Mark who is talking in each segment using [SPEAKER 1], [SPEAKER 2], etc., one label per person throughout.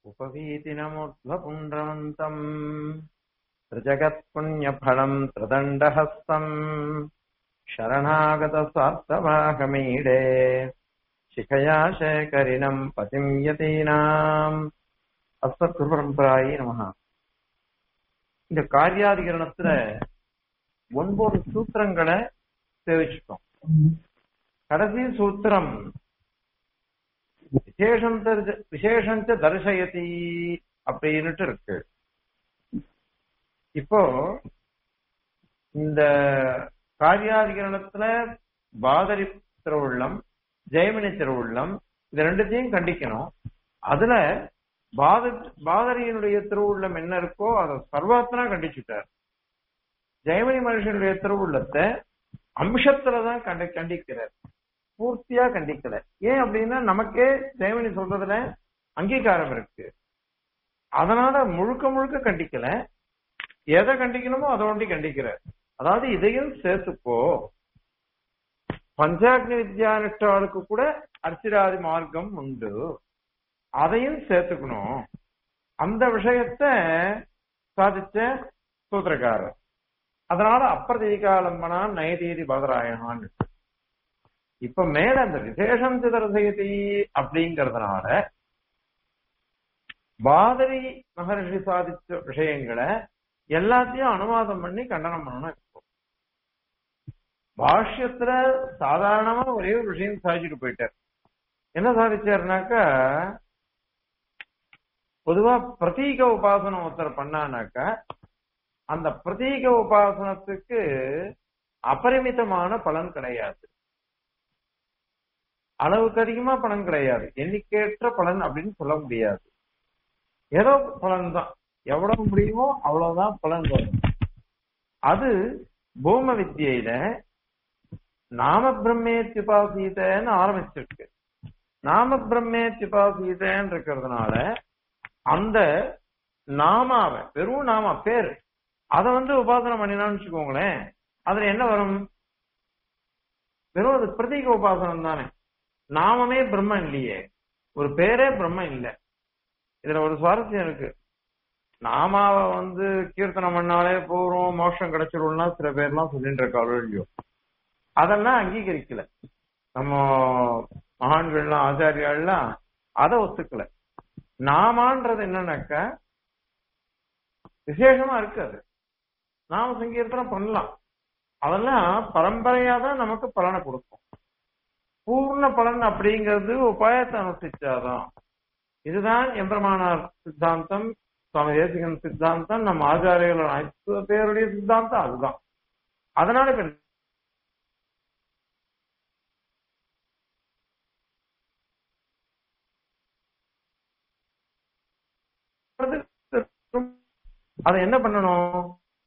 [SPEAKER 1] उपवीतिनमुद्ध्वपुण्ड्रवन्तम् त्रिजगत्पुण्यफलम् त्रिदण्डहस्तम् शरणागतस्वार्थवाहमीडे शिखया शेखरिणम् पतिम् यतीनाम् அஸ்மத்குருபரம்பராயி நமகா இந்த காரியாதிகரணத்துல ஒன்பது சூத்திரங்களை தெரிவிச்சிட்டோம் கடைசி சூத்திரம் விசேஷம் தெரிஞ்ச- விசேஷஞ்ச தரிசயதி அப்படின்னுட்டு இருக்கு இப்போ இந்த காரியாதிகரணத்துல பாதரி திருவுள்ளம் ஜெயமணி திருவுள்ளம் இது ரெண்டுத்தையும் கண்டிக்கணும் அதுல பாத பாதரியினுடைய திருவுள்ளம் என்ன இருக்கோ அதை சர்வாத்தனா கண்டிச்சுட்டார் ஜெயமணி மனுஷனுடைய திருவுள்ளத்தை அம்சத்துலதான் கண்ட கண்டிக்கிறார் பூர்த்தியா கண்டிக்கல ஏன் அப்படின்னா நமக்கே ஜெயமணி சொல்றதுல அங்கீகாரம் இருக்கு அதனால முழுக்க முழுக்க கண்டிக்கல எதை கண்டிக்கணுமோ அதை ஒண்டி கண்டிக்கிறார் அதாவது இதையும் சேர்த்துக்கோ பஞ்சாக்னி வித்யானிஷ்டாளுக்கு கூட அர்ச்சிராதி மார்க்கம் உண்டு அதையும் சேர்த்துக்கணும் அந்த விஷயத்த சாதிச்ச சூத்திரக்காரர் அதனால அப்பிரதீகாலம்பனா நயதீதி பதராயணான் இப்ப மேல அந்த விசேஷம் சிதறசெய்தி அப்படிங்கறதுனால பாதரி மகர்ஷி சாதிச்ச விஷயங்களை எல்லாத்தையும் அனுவாதம் பண்ணி கண்டனம் பண்ணணும் இப்போ பாஷ்யத்துல சாதாரணமா ஒரே ஒரு விஷயம் சாதிச்சுட்டு போயிட்டார் என்ன சாதிச்சாருனாக்கா பொதுவா பிரதீக உபாசனம் ஒருத்தர் பண்ணானாக்கா அந்த பிரதீக உபாசனத்துக்கு அபரிமிதமான பலன் கிடையாது அளவுக்கு அதிகமா பலன் கிடையாது எண்ணிக்கையற்ற பலன் அப்படின்னு சொல்ல முடியாது ஏதோ பலன் தான் எவ்வளவு முடியுமோ அவ்வளவுதான் பலன் வரும் அது பூம வித்தியில நாம பிரம்மேத்யுபாசீதன்னு ஆரம்பிச்சிருக்கு நாம பிரம்மேத்யுபாசீதன்னு இருக்கிறதுனால அந்த நாமாவை வெறும் நாமா பேரு அதை வந்து உபாசனை பண்ணினான்னு வச்சுக்கோங்களேன் அதுல என்ன வரும் வெறும் அது பிரதீக உபாசனம் தானே நாமமே பிரம்மம் இல்லையே ஒரு பேரே பிரம்மம் இல்லை இதுல ஒரு சுவாரஸ்யம் இருக்கு நாமாவை வந்து கீர்த்தனம் பண்ணாலே போறோம் மோட்சம் கிடைச்சிரும்னா சில பேர்லாம் சொல்லிட்டு இருக்காளோ இல்லையோ அதெல்லாம் அங்கீகரிக்கல நம்ம மகான்கள்லாம் ஆச்சாரியாள்லாம் அதை ஒத்துக்கல நாமான்றது என்னன்னாக்கா விசேஷமா இருக்கு அது நாம சங்கீர்த்தனம் பண்ணலாம் அதெல்லாம் பரம்பரையா தான் நமக்கு பலனை கொடுக்கும் பூர்ண பலன் அப்படிங்கிறது உபாயத்தை அனுஷ்டிச்சாதான் இதுதான் எம்பெருமானார் சித்தாந்தம் சுவாமி தேசிகன் சித்தாந்தம் நம்ம ஆச்சாரியர்கள் அனைத்து பேருடைய சித்தாந்தம் அதுதான் அதனால இப்ப அதை என்ன பண்ணணும்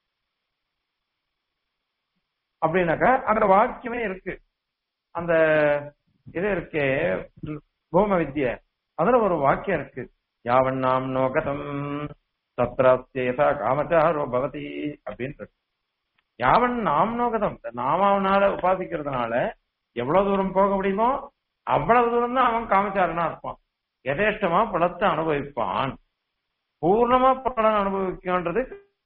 [SPEAKER 1] அப்படின்னாக்கா அந்த வாக்கியமே இருக்கு அந்த இது இருக்கே பூம வித்ய அதுல ஒரு வாக்கியம் இருக்கு யாவன் நாம் நோகதம் தத்ராஸ்தேதா காமச்சாரோ பவதி அப்படின்னு இருக்கு யாவன் நாம் நோகதம் இந்த நாமாவனால உபாசிக்கிறதுனால எவ்வளவு தூரம் போக முடியுமோ அவ்வளவு தூரம் தான் அவன் காமச்சாரனா இருப்பான் யதேஷ்டமா பலத்தை அனுபவிப்பான் பூர்ணமா பலன் அனுபவிக்கின்றது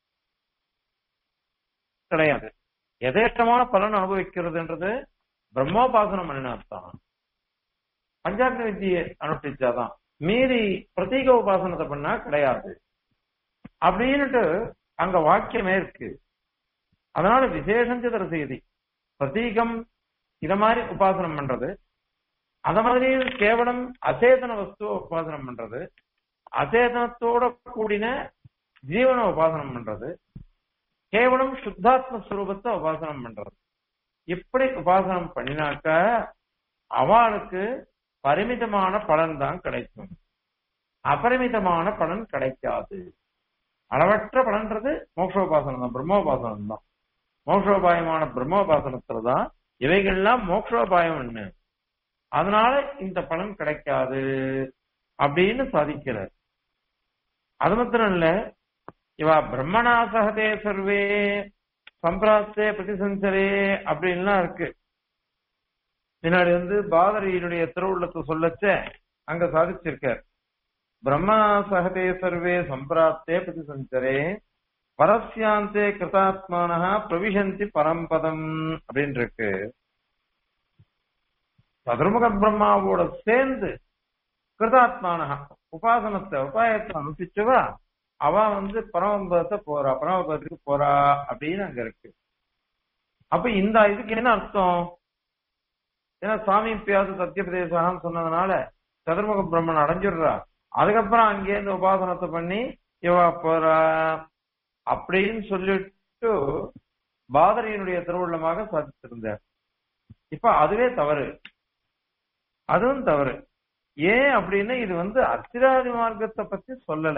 [SPEAKER 1] கிடையாது எதேஷ்டமான பலன் அனுபவிக்கிறதுன்றது பிரம்மோபாசனம் பண்ணினாத்தான் பஞ்சாக்னி வித்தியை அனுஷ்டிச்சாதான் மீறி பிரதீக உபாசனத்தை பண்ணா கிடையாது அப்படின்னுட்டு அங்க வாக்கியமே இருக்கு அதனால விசேஷம் சிதற செய்தி பிரதீகம் இத மாதிரி உபாசனம் பண்றது அத மாதிரி கேவலம் அச்சேதன வஸ்துவ உபாசனம் பண்றது அச்சேதனத்தோட கூடின ஜீவன உபாசனம் பண்றது கேவலம் சுத்தாத்ம ஸ்வரூபத்தை உபாசனம் பண்றது இப்படி உபாசனம் பண்ணினாக்க அவளுக்கு பரிமிதமான பலன் தான் கிடைக்கும் அபரிமிதமான பலன் கிடைக்காது அளவற்ற பலன்றது மோக்ஷோபாசனம் தான் பிரம்மோபாசனம் தான் மோக்ஷோபாயமான பிரம்மோபாசனத்துல தான் இவைகள்லாம் மோக்ஷோபாயம் என்ன அதனால இந்த பலன் கிடைக்காது அப்படின்னு சாதிக்கிறார் அது மாத்திரம் இல்ல இவா பிரம்மணா சகதே சர்வே சம்பிராஸ்தே பிரதிசஞ்சரே அப்படின்லாம் இருக்கு பின்னாடி வந்து பாதரியினுடைய திருவுள்ளத்தை சொல்லச்ச அங்க சாதிச்சிருக்கார் பிரம்மா சகதே சர்வே சம்பிராப்தே பிரதிசஞ்சரே பரஸ்யாந்தே கிருதாத்மானஹ பிரவிசந்தி பரம்பதம் அப்படின்னு இருக்கு சதுர்முக பிரம்மாவோட சேர்ந்து கிருதாத்மானஹ உபாசனத்தை உபாயத்தை அனுப்பிச்சவா அவ வந்து பரமபதத்தை போறா பரமபதத்துக்கு போறா அப்படின்னு அங்க இருக்கு அப்ப இந்த இதுக்கு என்ன அர்த்தம் ஏன்னா சாமி பியாச சத்தியபிரதேசம் சொன்னதுனால சதுர்முக பிரம்மன் அடைஞ்சிடுறா அதுக்கப்புறம் அங்கேருந்து உபாசனத்தை பண்ணி இவா போறா அப்படின்னு சொல்லிட்டு பாதரையினுடைய திருவுள்ளமாக சாதித்திருந்தார் இப்ப அதுவே தவறு அதுவும் தவறு ஏன் அப்படின்னா இது வந்து அர்ச்சிராதி மார்க்கத்தை பத்தி சொல்லல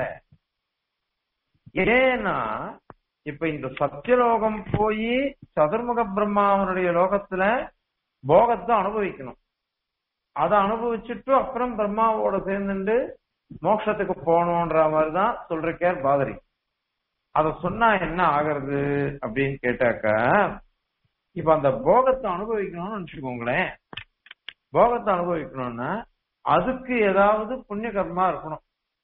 [SPEAKER 1] ஏன்னா இப்ப இந்த சத்தியலோகம் போய் சதுர்முக பிரம்மாவனுடைய லோகத்துல போகத்தை அனுபவிக்கணும் அதை அனுபவிச்சுட்டு அப்புறம் பிரம்மாவோட சேர்ந்துட்டு மோட்சத்துக்கு போகணுன்ற மாதிரிதான் சொல்றார் பாதரி அத சொன்னா என்ன ஆகிறது அப்படின்னு கேட்டாக்கா இப்ப அந்த போகத்தை அனுபவிக்கணும்னு நினைச்சுக்கோங்களேன் போகத்தை அனுபவிக்கணும்னா அதுக்கு ஏதாவது புண்ணிய கர்மா இருக்கணும்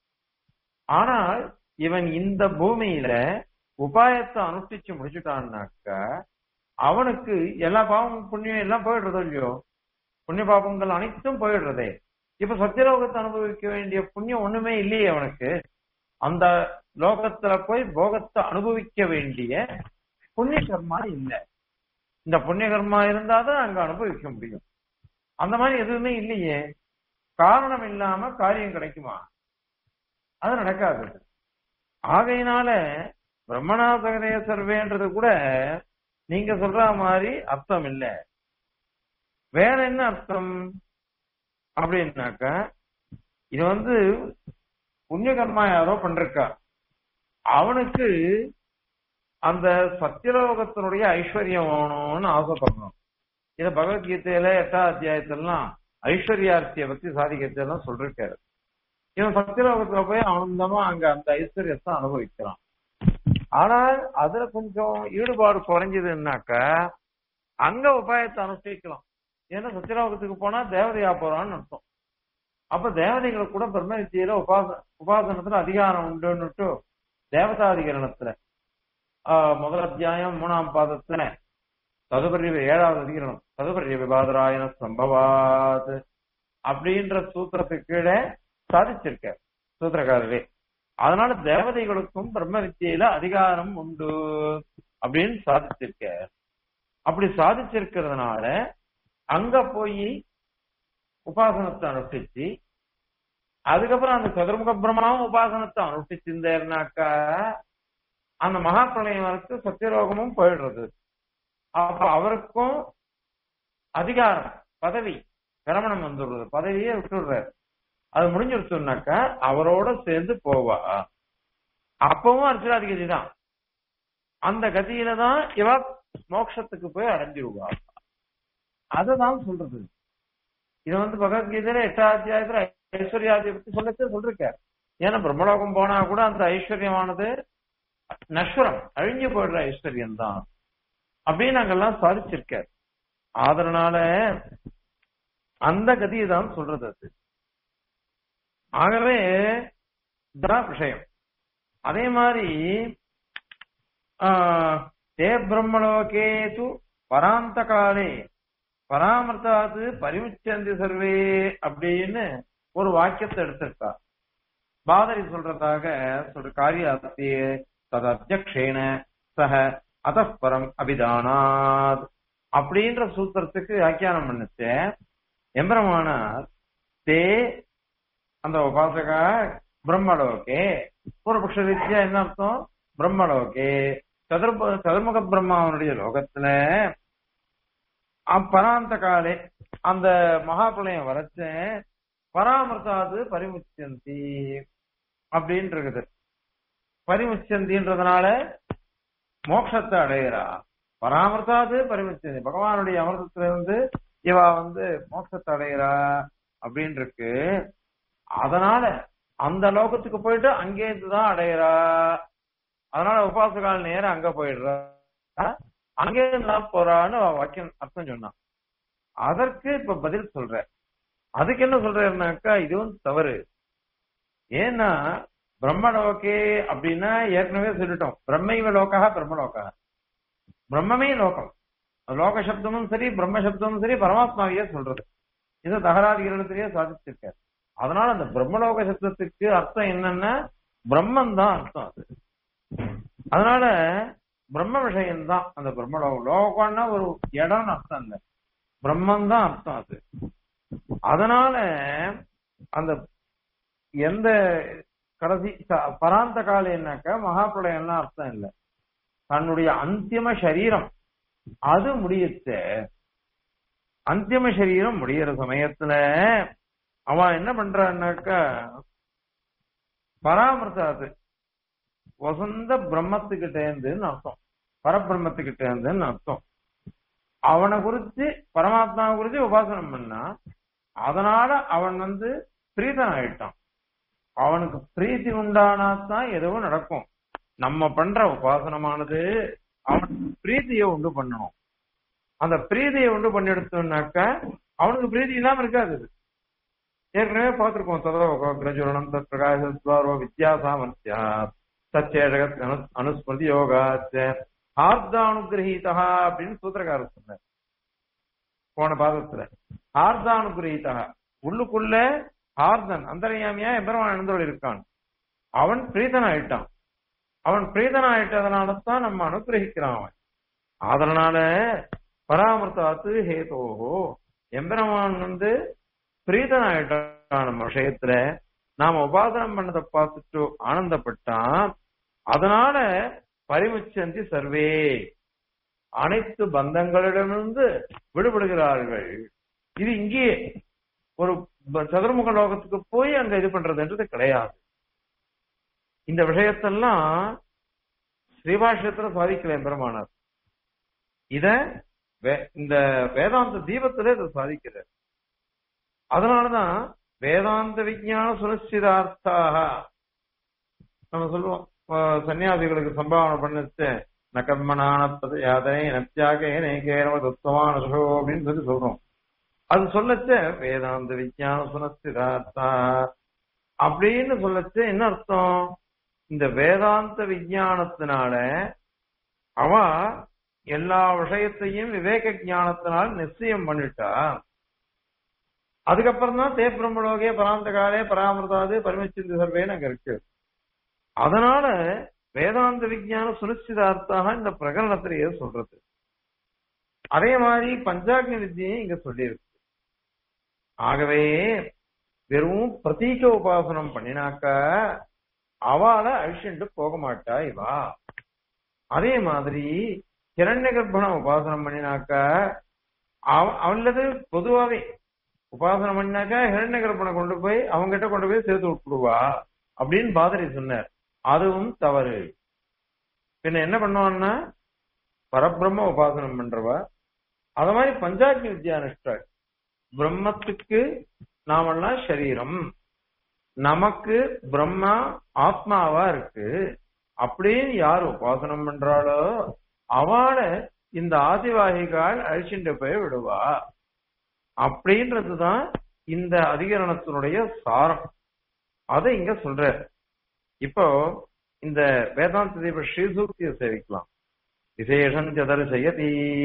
[SPEAKER 1] ஆனால் இவன் இந்த பூமியில உபாயத்தை அனுஷ்டிச்சு முடிச்சுட்டான்னாக்கா அவனுக்கு எல்லா பாவம் புண்ணியம் எல்லாம் போயிடுறதோ இல்லையோ புண்ணிய பாபங்கள் அனைத்தும் போயிடுறதே இப்ப சத்தியலோகத்தை அனுபவிக்க வேண்டிய புண்ணியம் ஒண்ணுமே இல்லையே அவனுக்கு அந்த லோகத்துல போய் போகத்தை அனுபவிக்க வேண்டிய புண்ணிய கர்மா இல்ல இந்த புண்ணிய கர்மா இருந்தாதான் அங்க அனுபவிக்க முடியும் அந்த மாதிரி எதுவுமே இல்லையே காரணம் இல்லாம காரியம் கிடைக்குமா அது நடக்காது ஆகையினால பிரம்மணாசகரே சர்வேன்றது கூட நீங்க சொல்ற மாதிரி அர்த்தம் இல்ல வேற என்ன அர்த்தம் அப்படின்னாக்க இது வந்து புண்ணிய கர்மா யாரோ பண்றா அவனுக்கு அந்த சத்தியலோகத்தினுடைய ஐஸ்வர்யம் வேணும்னு ஆசைப்படணும் இத பகவத்கீதையில எட்டாம் அத்தியாயத்திலாம் ஐஸ்வர்யார்த்திய பத்தி சாதிக்கிறதெல்லாம் சொல்லிருக்காரு இவன் சத்தியலோகத்துல போய் ஆனந்தமா அங்க அந்த ஐஸ்வர்யத்தை அனுபவிக்கிறான் ஆனால் அதுல கொஞ்சம் ஈடுபாடு குறைஞ்சதுன்னாக்க அங்க உபாயத்தை அனுஷ்டிக்கலாம் ஏன்னா சத்தியலோகத்துக்கு போனா தேவதையா போறான்னு அர்த்தம் அப்ப தேவதைகளுக்கு கூட பிரம்ம வித்தியில உபாச உபாசனத்துல அதிகாரம் உண்டுன்னுட்டு தேவதாதிகரணத்துல ஆஹ் முதல் அத்தியாயம் மூணாம் பாதத்துல ததுபரிய ஏழாவது அதிகரணம் ததுபரிய விபாதராயன சம்பவாத் அப்படின்ற சூத்திரத்துக்கு கீழே சாதிச்சிருக்க சூத்திரக்காரரே அதனால தேவதைகளுக்கும் பிரம்ம வித்தியில அதிகாரம் உண்டு அப்படின்னு சாதிச்சிருக்க அப்படி சாதிச்சிருக்கிறதுனால அங்க போய் உபாசனத்தை அனுஷ்டிச்சு அதுக்கப்புறம் அந்த சதுர்முக பிரம்மாவும் உபாசனத்தை அனுஷ்டிச்சிருந்தாருனாக்கா அந்த மகா பிரளயம் வரைக்கும் சத்தியலோகமும் போயிடுறது அப்ப அவருக்கும் அதிகாரம் பதவி கிரமணம் வந்துடுறது பதவியே விட்டுடுறாரு அது முடிஞ்சிருச்சுனாக்கா அவரோட சேர்ந்து போவா அப்பவும் அர்ச்சனாதிகதி தான் அந்த கதியில தான் இவ மோட்சத்துக்கு போய் அடைஞ்சிருவா அததான் சொல்றது இது வந்து பகவத்கீதையில எட்டாம் அத்தியாயத்துல ஐஸ்வர்யாதியை பத்தி சொல்லச்சு சொல்லிருக்கார் ஏன்னா பிரம்மலோகம் போனா கூட அந்த ஐஸ்வர்யமானது நஸ்வரம் அழிஞ்சு போயிடுற ஐஸ்வர்யம் தான் அப்படின்னு அங்கெல்லாம் சாதிச்சிருக்கார் அதனால அந்த கதியை தான் சொல்றது அது ஆகவே இதுதான் விஷயம் அதே மாதிரி தே பிரம்மலோகே து பராந்த காலே பராமர்த்தாது பரிமுச்சந்தி சர்வே அப்படின்னு ஒரு வாக்கியத்தை எடுத்திருக்கா பாதரி சொல்றதாக சொல்ற காரியாத்திய தது அத்தியக்ஷேன சக அதப்பரம் அபிதானாத் அப்படின்ற சூத்திரத்துக்கு வியாக்கியானம் பண்ணுச்சு எம்பரமானார் தே அந்த உபாசக பிரம்மலோகே பூர்வபக்ஷ ரீதியா என்ன அர்த்தம் பிரம்மலோகே சதுர்ப சதுர்முக பிரம்மாவனுடைய லோகத்துல பராந்த காலே அந்த மகாபிரளயம் வரைச்ச பராமர்த்தாது பரிமுச்சந்தி அப்படின்னு இருக்குது பரிமுச்சந்தின்றதுனால மோட்சத்தை அடையிறா பராமர்த்தாது பரிமுச்சந்தி பகவானுடைய அமிர்தத்துல இருந்து இவா வந்து மோட்சத்தை அடையிறா அப்படின்னு இருக்கு அதனால அந்த லோகத்துக்கு போயிட்டு அங்கேருந்து தான் அடையிறா அதனால உபாசகால் நேரம் அங்க போயிடுறா அங்கே தான் போறான்னு வாக்கியம் அர்த்தம் சொன்னான் அதற்கு இப்ப பதில் சொல்ற அதுக்கு என்ன சொல்றாருனாக்கா இதுவும் தவறு ஏன்னா பிரம்மலோகே அப்படின்னா ஏற்கனவே சொல்லிட்டோம் பிரம்மைவ லோகா பிரம்மலோகா பிரம்மமே லோகம் லோக சப்தமும் சரி பிரம்ம சப்தமும் சரி பரமாத்மாவையே சொல்றது இது தகராதிகளிடத்திலேயே சாதிச்சிருக்காரு அதனால அந்த பிரம்மலோக சப்தத்துக்கு அர்த்தம் என்னன்னா பிரம்மன் தான் அர்த்தம் அது அதனால பிரம்ம விஷயம் தான் அந்த பிரம்மலோகம் லோகம்னா ஒரு இடம்னு அர்த்தம் இல்லை பிரம்மன் தான் அர்த்தம் அது அதனால அந்த எந்த கடைசி ச- பராந்த காலேனாக்கா மகாபிரளயம்லாம் அர்த்தம் இல்லை தன்னுடைய அந்திம சரீரம் அது முடியச்ச அந்திம சரீரம் முடியிற சமயத்துல அவன் என்ன பண்றான்னாக்கா பராமர்த்தாது வசந்த பிரம்மத்துக்கிட்ட இருந்துன்னு அர்த்தம் பரபிரம்மத்துக்கிட்ட இருந்துன்னு அர்த்தம் அவனை குறிச்சு பரமாத்மாவை குறிச்சு உபாசனம் பண்ணா அதனால அவன் வந்து பிரீதன் ஆயிட்டான் அவனுக்கு பிரீத்தி உண்டானாதான் எதுவும் நடக்கும் நம்ம பண்ற உபாசனமானது அவனுக்கு பிரீத்தியை உண்டு பண்ணணும் அந்த பிரீதியை உண்டு பண்ணி எடுத்தோம்னாக்க அவனுக்கு பிரீதி இல்லாம இருக்காது அது. ஏற்கனவே பார்த்திருக்கோம் சதோ கிரஜுரணம் தத் பிரகாசத்வாரோ வித்யா சாமர்த்தியா சச்சேஷகத் அனு அனுஸ்மிருதி யோகாச்ச ஆர்தானுகிரகீதா அப்படின்னு சூத்திரக்காரர் சொன்னார் போன பாதத்துல ஆர்தானுகிரகீதா உள்ளுக்குள்ள ஆர்தன் அந்தர்யாமியா எம்பெருமான் எழுந்தோள் இருக்கான் அவன் பிரீதன் ஆயிட்டான் அவன் பிரீதன் ஆயிட்டதுனால தான் நம்ம அனுகிரகிக்கிறான் அவன் அதனால பராமர்த்தாத்து ஹேதோஹோ எம்பெருமான் வந்து பிரீதன் ஆயிட்டான் நம்ம விஷயத்துல நாம உபாசனம் பண்ணதை பார்த்துட்டு ஆனந்தப்பட்டான் அதனால பரிமுச்சந்தி சர்வே அனைத்து பந்தங்களிடமிருந்து விடுபடுகிறார்கள் இது இங்கேயே ஒரு ப- சதுர்முக லோகத்துக்கு போய் அங்க இது பண்றதுன்றது கிடையாது இந்த விஷயத்தெல்லாம் ஸ்ரீபாஷ்யத்துல சாதிக்கல பெருமானார் இத வே- இந்த வேதாந்த தீபத்துல இதை சாதிக்கிறார் அதனாலதான் வேதாந்த விஞ்ஞான சுனிச்சிதார்த்தாக நம்ம சொல்லுவோம் அஹ் சன்னியாசிகளுக்கு சம்பாவனை பண்ணிச்சு நகர்மனான யாதனை நத்தியாக நேகேரவ தத்துவமான சுகோ அப்படின்னு சொல்லி சொல்றோம் அது சொல்லச்ச வேதாந்த விஞ்ஞான சுனஸ்திதார்த்தா அப்படின்னு சொல்லச்ச என்ன அர்த்தம் இந்த வேதாந்த விஞ்ஞானத்தினால அவ எல்லா விஷயத்தையும் விவேக ஞானத்தினால் நிச்சயம் பண்ணிட்டா அதுக்கப்புறம் தான் தே பிரம்மலோகே பராந்த காலே பராமிரதாது பரமச்சிந்த சர்வேன்னு அங்க இருக்கு அதனால வேதாந்த விஞ்ஞான சுனிச்சிதார்த்தாக இந்த பிரகரணத்திலேயே சொல்றது அதே மாதிரி பஞ்சாக்னி வித்தியையும் இங்க சொல்லியிருக்கு ஆகவே வெறும் பிரதீக உபாசனம் பண்ணினாக்க அவள அழிச்சுட்டு போக மாட்டா இவா அதே மாதிரி கிரண்ய கர்ப்பண உபாசனம் பண்ணினாக்க அவ- அவளது பொதுவாவே உபாசனம் பண்ணாக்கா ஹிரண்ய கர்ப்பனை கொண்டு போய் அவங்கிட்ட கொண்டு போய் சேர்த்து விட்டுடுவா அப்படின்னு பாதரி சொன்னார் அதுவும் தவறு பின்ன என்ன பண்ணுவான்னா பரபிரம்ம உபாசனம் பண்றவா அத மாதிரி பஞ்சாக்னி வித்யானுஷ்டாள் பிரம்மத்துக்கு நாமெல்லாம் சரீரம் நமக்கு பிரம்மா ஆத்மாவா இருக்கு அப்படின்னு யார் உபாசனம் பண்றாளோ அவளை இந்த ஆதிவாகிகள் அழிச்சுட்டு போய் விடுவா அப்படின்றதுதான் இந்த அதிகரணத்தினுடைய சாரம் அதை இங்க சொல்ற இப்போ இந்த வேதாந்த தீப ஸ்ரீசூக்தியை சேவிக்கலாம் விசேஷம் சதர்சயதி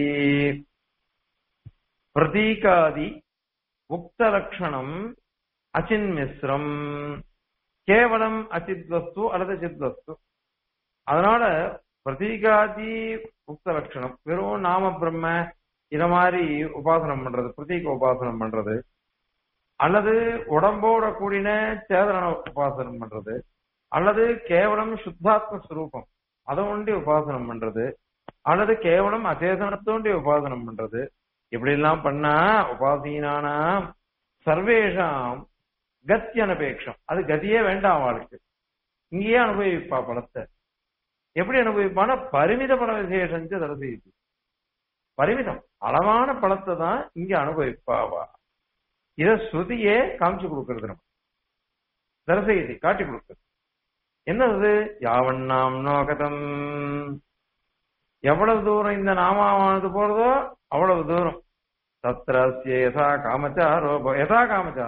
[SPEAKER 1] பிரதீகாதி உக்த லட்சணம் அச்சின்மிஸ்ரம் கேவலம் அச்சித் வஸ்து அல்லது சித் வஸ்து அதனால பிரதீகாதி உக்த லட்சணம் வெறும் நாம பிரம்ம இத மாதிரி உபாசனம் பண்றது பிரதீக உபாசனம் பண்றது அல்லது உடம்போட கூடின சேதன உபாசனம் பண்றது அல்லது கேவலம் சுத்தாத்ம ஸ்வரூபம் அதை ஒண்டி உபாசனம் பண்றது அல்லது கேவலம் அச்சேதனத்தோண்டி உபாசனம் பண்றது இப்படி எல்லாம் பண்ணா உபாசீனானா சர்வேஷாம் கத்தி அனபேட்சம் அது கதியே வேண்டாம் அவளுக்கு இங்கேயே அனுபவிப்பா பலத்தை எப்படி அனுபவிப்பானா பரிமித பல விசேஷம் தரசி பரிமிதம் அளவான பழத்தை தான் இங்க அனுபவிப்பா அவ இத ஸ்ருதியே காமிச்சு கொடுக்கறது நம்ம தரசெய்தி காட்டி கொடுக்கறது என்னது யாவண்ணாம் நோகதம் எவ்வளவு தூரம் இந்த நாமாவானது போறதோ அவ்வளவு தூரம் தத்ரஸ்ய யதா காமச்சாரோ ப- யதா காமச்சாரம்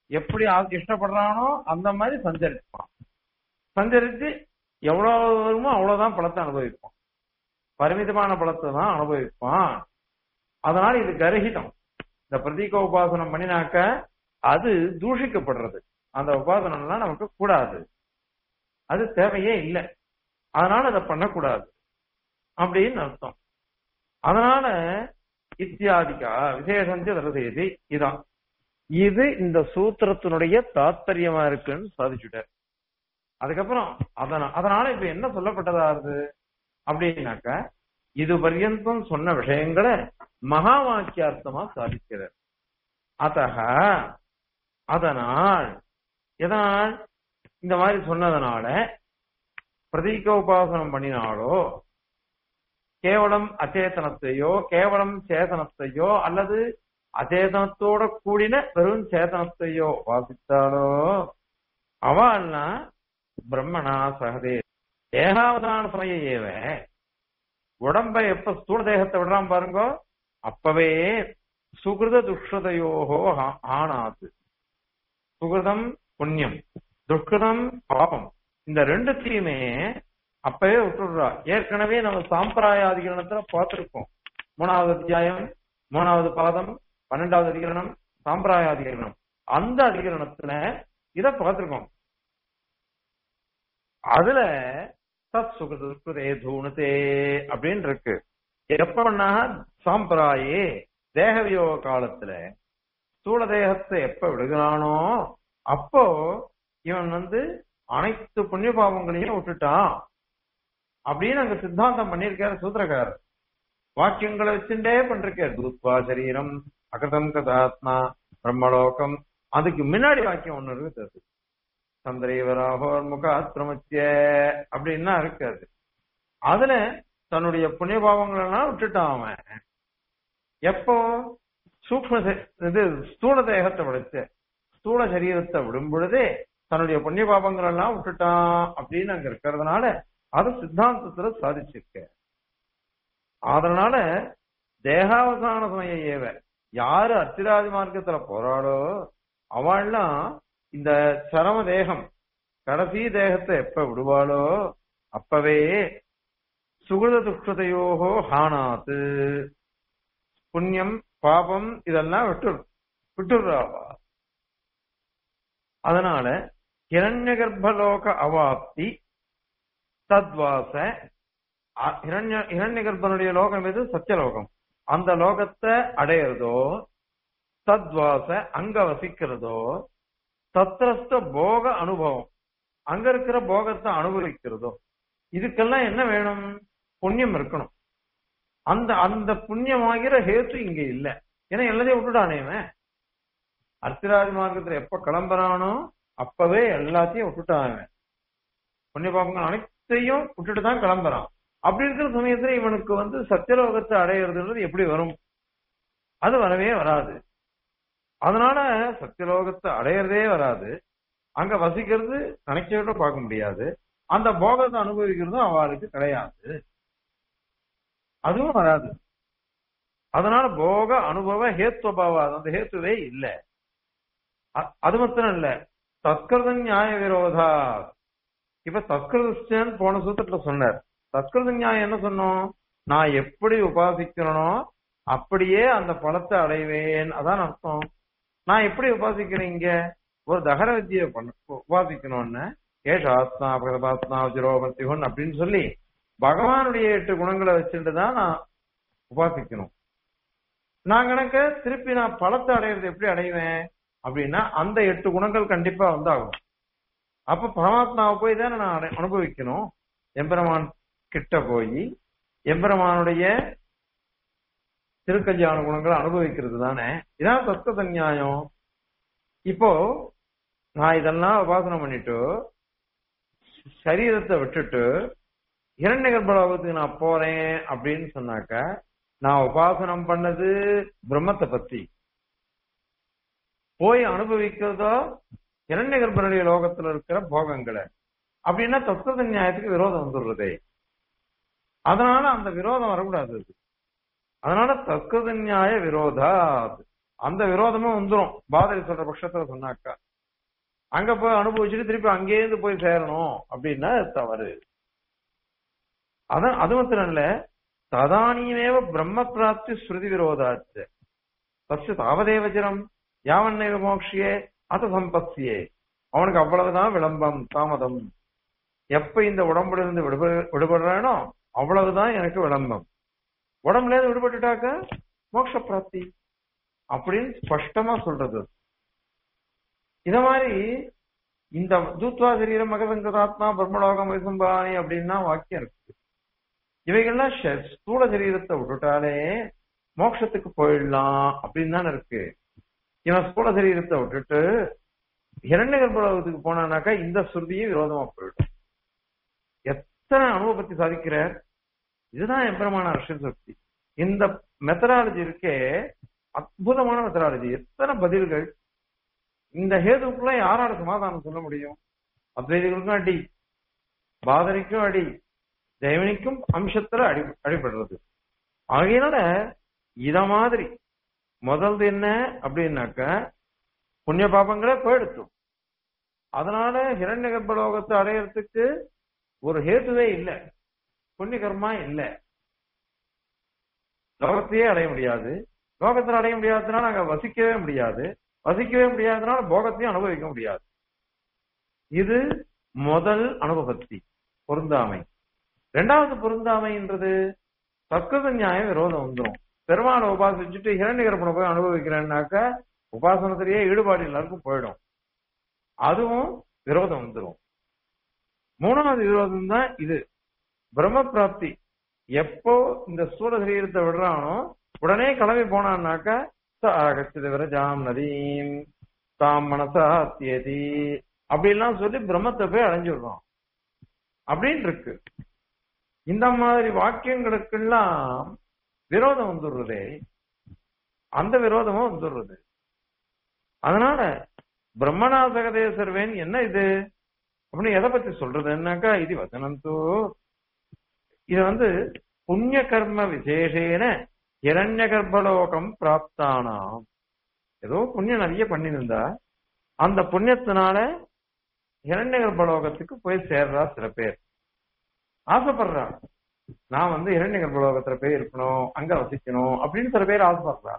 [SPEAKER 1] எப்படி ஆ- இஷ்டப்படுறானோ அந்த மாதிரி சஞ்சரிப்பான் சஞ்சரித்து எவ்வளவு வருமோ அவ்வளவுதான் பழத்தை அனுபவிப்பான் பரிமிதமான பழத்தை தான் அனுபவிப்பான் அதனால இது கரஹிதம் இந்த பிரதீக உபாசனம் பண்ணினாக்க அது தூஷிக்கப்படுறது அந்த உபாசனம்லாம் நமக்கு கூடாது அது தேவையே இல்லை அதனால அதை பண்ணக்கூடாது அப்படின்னு அர்த்தம் அதனால இத்தியாதிகா விசேஷஞ்ச தரசெய்தி இதான் இது இந்த சூத்திரத்தினுடைய தாத்பரியமா இருக்குன்னு சாதிச்சுட்டார் அதுக்கப்புறம் அதனா அதனால இப்ப என்ன சொல்லப்பட்டதாகுது அப்படின்னாக்க இது பர்யந்தம் சொன்ன விஷயங்களை மகா வாக்கியார்த்தமா சாதிக்கிறார் அத்தக அதனால் எதனால் இந்த மாதிரி சொன்னதுனால பிரதீக உபாசனம் பண்ணினாலோ கேவலம் அச்சேதனத்தையோ கேவலம் சேதனத்தையோ அல்லது அச்சேதனத்தோட கூடின வெறும் சேதனத்தையோ வாசித்தாலோ அவெல்லாம் பிரம்மணா சகதே தேகாவதான சமய ஏவ உடம்ப எப்ப ஸ்தூல தேகத்தை விடுறான் பாருங்க அப்பவே சுகிருத துஷ்டதையோகோ ஆ- ஆனாது சுகிருதம் புண்ணியம் துஷ்கிருதம் பாபம் இந்த ரெண்டுத்தையுமே அப்பவே விட்டுடுறா ஏற்கனவே நம்ம சாம்பிராயாதிகரணத்துல பார்த்திருக்கோம் மூணாவது அத்தியாயம் மூணாவது பாதம் பன்னெண்டாவது அதிகரணம் சாம்பிராயாதிகரணம் அந்த அதிகரணத்துல இத பார்த்திருக்கோம் அதுல சத் சுகிருதே தூணத்தே அப்படின்னு இருக்கு எப்ப பண்ணா சாம்பிராயே தேகவியோக காலத்துல ஸ்தூல தேகத்தை எப்ப விடுகிறானோ அப்போ இவன் வந்து அனைத்து புண்ணிய பாவங்களையும் விட்டுட்டான் அப்படின்னு அங்க சித்தாந்தம் பண்ணியிருக்காரு சூத்திரக்காரர் வாக்கியங்களை வச்சுட்டே பண்றாரு தூத்வா சரீரம் அகதம் கதாத்மா பிரம்மலோகம் அதுக்கு முன்னாடி வாக்கியம் ஒண்ணு இருக்குது அது சந்திரேவராகோர் முகாத்ரமத்திய அப்படின்னா இருக்காது அதுல தன்னுடைய புண்ணிய பாவங்கள் எல்லாம் விட்டுட்டான் அவன் எப்போ சூக்ம ச- இது ஸ்தூல தேகத்தை விடுத்து ஸ்தூல சரீரத்தை விடும் பொழுதே தன்னுடைய புண்ணிய பாவங்கள் எல்லாம் விட்டுட்டான் அப்படின்னு அங்க இருக்கிறதுனால அது சித்தாந்தத்துல சாதிச்சிருக்க அதனால தேகாவசான சமய ஏவ யாரு அத்திராதி மார்க்கத்துல போறாளோ அவள்லாம் இந்த சரம தேகம் கடைசி தேகத்தை எப்ப விடுவாளோ அப்பவே சுகிருத துஷ்டதையோகோ ஹானாத்து புண்ணியம் பாபம் இதெல்லாம் விட்டு விட்டுடுறாவா அதனால ஹிரண்ய கர்ப்பலோக அவாப்தி தத்வாச அ- ஹிரண்ய ஹிரண்ய கர்ப்பனுடைய லோகம் எது சத்தியலோகம் அந்த லோகத்தை அடையிறதோ தத்வாச அங்க வசிக்கிறதோ தத்ரஸ்த போக அனுபவம் அங்க இருக்கிற போகத்தை அனுபவிக்கிறதோ இதுக்கெல்லாம் என்ன வேணும் புண்ணியம் இருக்கணும் அந்த அந்த புண்ணியமாகிற ஹேத்து இங்க இல்ல ஏன்னா எல்லாத்தையும் விட்டுட்டானே இவன் அர்த்திராஜ மார்க்கத்துல எப்ப கிளம்புறானோ அப்பவே எல்லாத்தையும் விட்டுட்டான் இவன் புண்ணிய பாபங்கள் அனைத்தையும் விட்டுட்டு தான் கிளம்புறான் அப்படி இருக்கிற சமயத்துல இவனுக்கு வந்து சத்தியலோகத்தை அடையிறதுன்றது எப்படி வரும் அது வரவே வராது அதனால சத்தியலோகத்தை அடையிறதே வராது அங்க வசிக்கிறது நினைச்சோட பார்க்க முடியாது அந்த போகத்தை அனுபவிக்கிறதும் அவளுக்கு கிடையாது அதுவும் வராது அதனால போக அனுபவ ஹேத்துவபாவாது அந்த ஹேத்துவே இல்ல அ- அது மாத்திரம் இல்ல தத்கிருத நியாய விரோதா இப்ப தத்கிருதன் போன சூத்திரத்துல சொன்னார் தத்கிருத நியாயம் என்ன சொன்னோம் நான் எப்படி உபாசிக்கிறனோ அப்படியே அந்த பலத்தை அடைவேன் அதான் அர்த்தம் நான் எப்படி உபாசிக்கிறேன் இங்க ஒரு தகர வித்தியை பண்ண உபாசிக்கணும்னு ஏஷ ஆத்மா பிரபாத்மா வஜ்ரோபர்த்திகன் அப்படின்னு சொல்லி பகவானுடைய எட்டு குணங்களை வச்சுட்டு தான் நான் உபாசிக்கணும் நான் கணக்க திருப்பி நான் பலத்தை அடையிறது எப்படி அடைவேன் அப்படின்னா அந்த எட்டு குணங்கள் கண்டிப்பா வந்தாகும் அப்ப பரமாத்மாவை போய் தானே நான் அடை- அனுபவிக்கணும் எம்பெருமான் கிட்ட போய் எம்பெருமானுடைய திருக்கல்யாண குணங்களை அனுபவிக்கிறது தானே இதான் தத்துவ நியாயம் இப்போ நான் இதெல்லாம் உபாசனம் பண்ணிட்டு சரீரத்தை விட்டுட்டு இரண்ய கர்ப்பலோகத்துக்கு நான் போறேன் அப்படின்னு சொன்னாக்க நான் உபாசனம் பண்ணது பிரம்மத்தை பத்தி போய் அனுபவிக்கிறதோ இரண்ய கர்ப்பனுடைய லோகத்துல இருக்கிற போகங்களை அப்படின்னா தத்துவ நியாயத்துக்கு விரோதம் வந்துடுறதே அதனால அந்த விரோதம் வரக்கூடாது அது. அதனால தத்துவ நியாய விரோதா அந்த விரோதமும் வந்துரும் பாதரி சொல்ற பட்சத்துல சொன்னாக்கா அங்க போய் அனுபவிச்சுட்டு திருப்பி அங்கேயிருந்து போய் சேரணும் அப்படின்னா அது தவறு அதான் அது மாத்திரம் இல்ல ததானியமேவ பிரம்ம பிராப்தி ஸ்ருதி விரோதாச்சு தஸ்ய தாவதேவஜரம் யாவன்னேவ மோக்ஷியே அத சம்பத்தியே அவனுக்கு அவ்வளவுதான் விளம்பம் தாமதம் எப்ப இந்த உடம்புல இருந்து விடுப விடுபடுறானோ அவ்வளவுதான் எனக்கு விளம்பம் உடம்புல இருந்து விடுபட்டுட்டாக்க மோட்ச பிராப்தி அப்படின்னு ஸ்பஷ்டமா சொல்றது இத மாதிரி இந்த தூத்வா சரீரம் மகசங்கதாத்மா பிரம்மலோகம் வைசம்பாணி அப்படின்னா வாக்கியம் இருக்கு இவைகள்லாம் ஷ- ஸ்தூல சரீரத்தை விட்டுட்டாலே மோட்சத்துக்கு போயிடலாம் அப்படின்னு தானே இருக்கு இவன் ஸ்தூல சரீரத்தை விட்டுட்டு இரண்ய கர்ப்பலோகத்துக்கு போனானாக்கா இந்த ஸ்ருதியும் விரோதமா போயிடும் எத்தனை அனுபவத்தை சாதிக்கிறார் இதுதான் எம்பெருமான அரசியல் சக்தி இந்த மெத்தடாலஜி இருக்கே அற்புதமான மெத்தடாலஜி எத்தனை பதில்கள் இந்த ஹேதுக்கெல்லாம் யாரால சமாதானம் சொல்ல முடியும் அத்வைதிகளுக்கும் அடி பாதரிக்கும் அடி ஜெயவனிக்கும் அம்சத்துல அடி அடிபடுறது ஆகையினால இத மாதிரி முதல்து என்ன அப்படின்னாக்க புண்ணிய பாபங்களே போயிடுத்தும் அதனால ஹிரண்ய கர்ப்பலோகத்தை அடையறதுக்கு ஒரு ஹேத்துவே இல்ல புண்ணிய கர்மா இல்ல லோகத்தையே அடைய முடியாது லோகத்துல அடைய முடியாததுனால அங்க வசிக்கவே முடியாது வசிக்கவே முடியாததுனால போகத்தையும் அனுபவிக்க முடியாது இது முதல் அனுபவத்தி பொருந்தாமை ரெண்டாவது பொருந்தாமைன்றது தர்க்கத நியாய விரோதம் வந்துடும் பெருமாளை உபாசிச்சுட்டு ஹிரண்ய கர்ப்பனை போய் அனுபவிக்கிறேன்னாக்க உபாசனத்திலேயே ஈடுபாடு எல்லாருக்கும் போயிடும் அதுவும் விரோதம் வந்துடும் மூணாவது விரோதம் தான் இது பிரம்ம பிராப்தி எப்போ இந்த ஸ்தூல சரீரத்தை விடுறானோ உடனே கிளம்பி போனான்னாக்க ஆகச்சது விரஜாம் நதீம் தாம் மனசா தியதி அப்படின்லாம் சொல்லி பிரம்மத்தை போய் அடைஞ்சிடுறோம் அப்படின்னு இருக்கு இந்த மாதிரி வாக்கியங்களுக்கெல்லாம் விரோதம் வந்துடுறதே அந்த விரோதமும் வந்துடுறது அதனால பிரம்மநாசகதே சர்வேன் என்ன இது அப்படின்னு எதை பத்தி சொல்றதுன்னாக்கா இது வசனந்தோ இது வந்து புண்ணிய கர்ம விசேஷேன இரண்ய கர்ப்பலோகம் பிராப்தானாம் ஏதோ புண்ணியம் நிறைய பண்ணியிருந்தா அந்த புண்ணியத்தினால இரண்ய கர்ப்பலோகத்துக்கு போய் சேர்றா சில பேர் ஆசைப்படுறா நான் வந்து இரண்ய கர்ப்பலோகத்துல போய் இருக்கணும் அங்க வசிக்கணும் அப்படின்னு சில பேர் ஆசைப்படுறா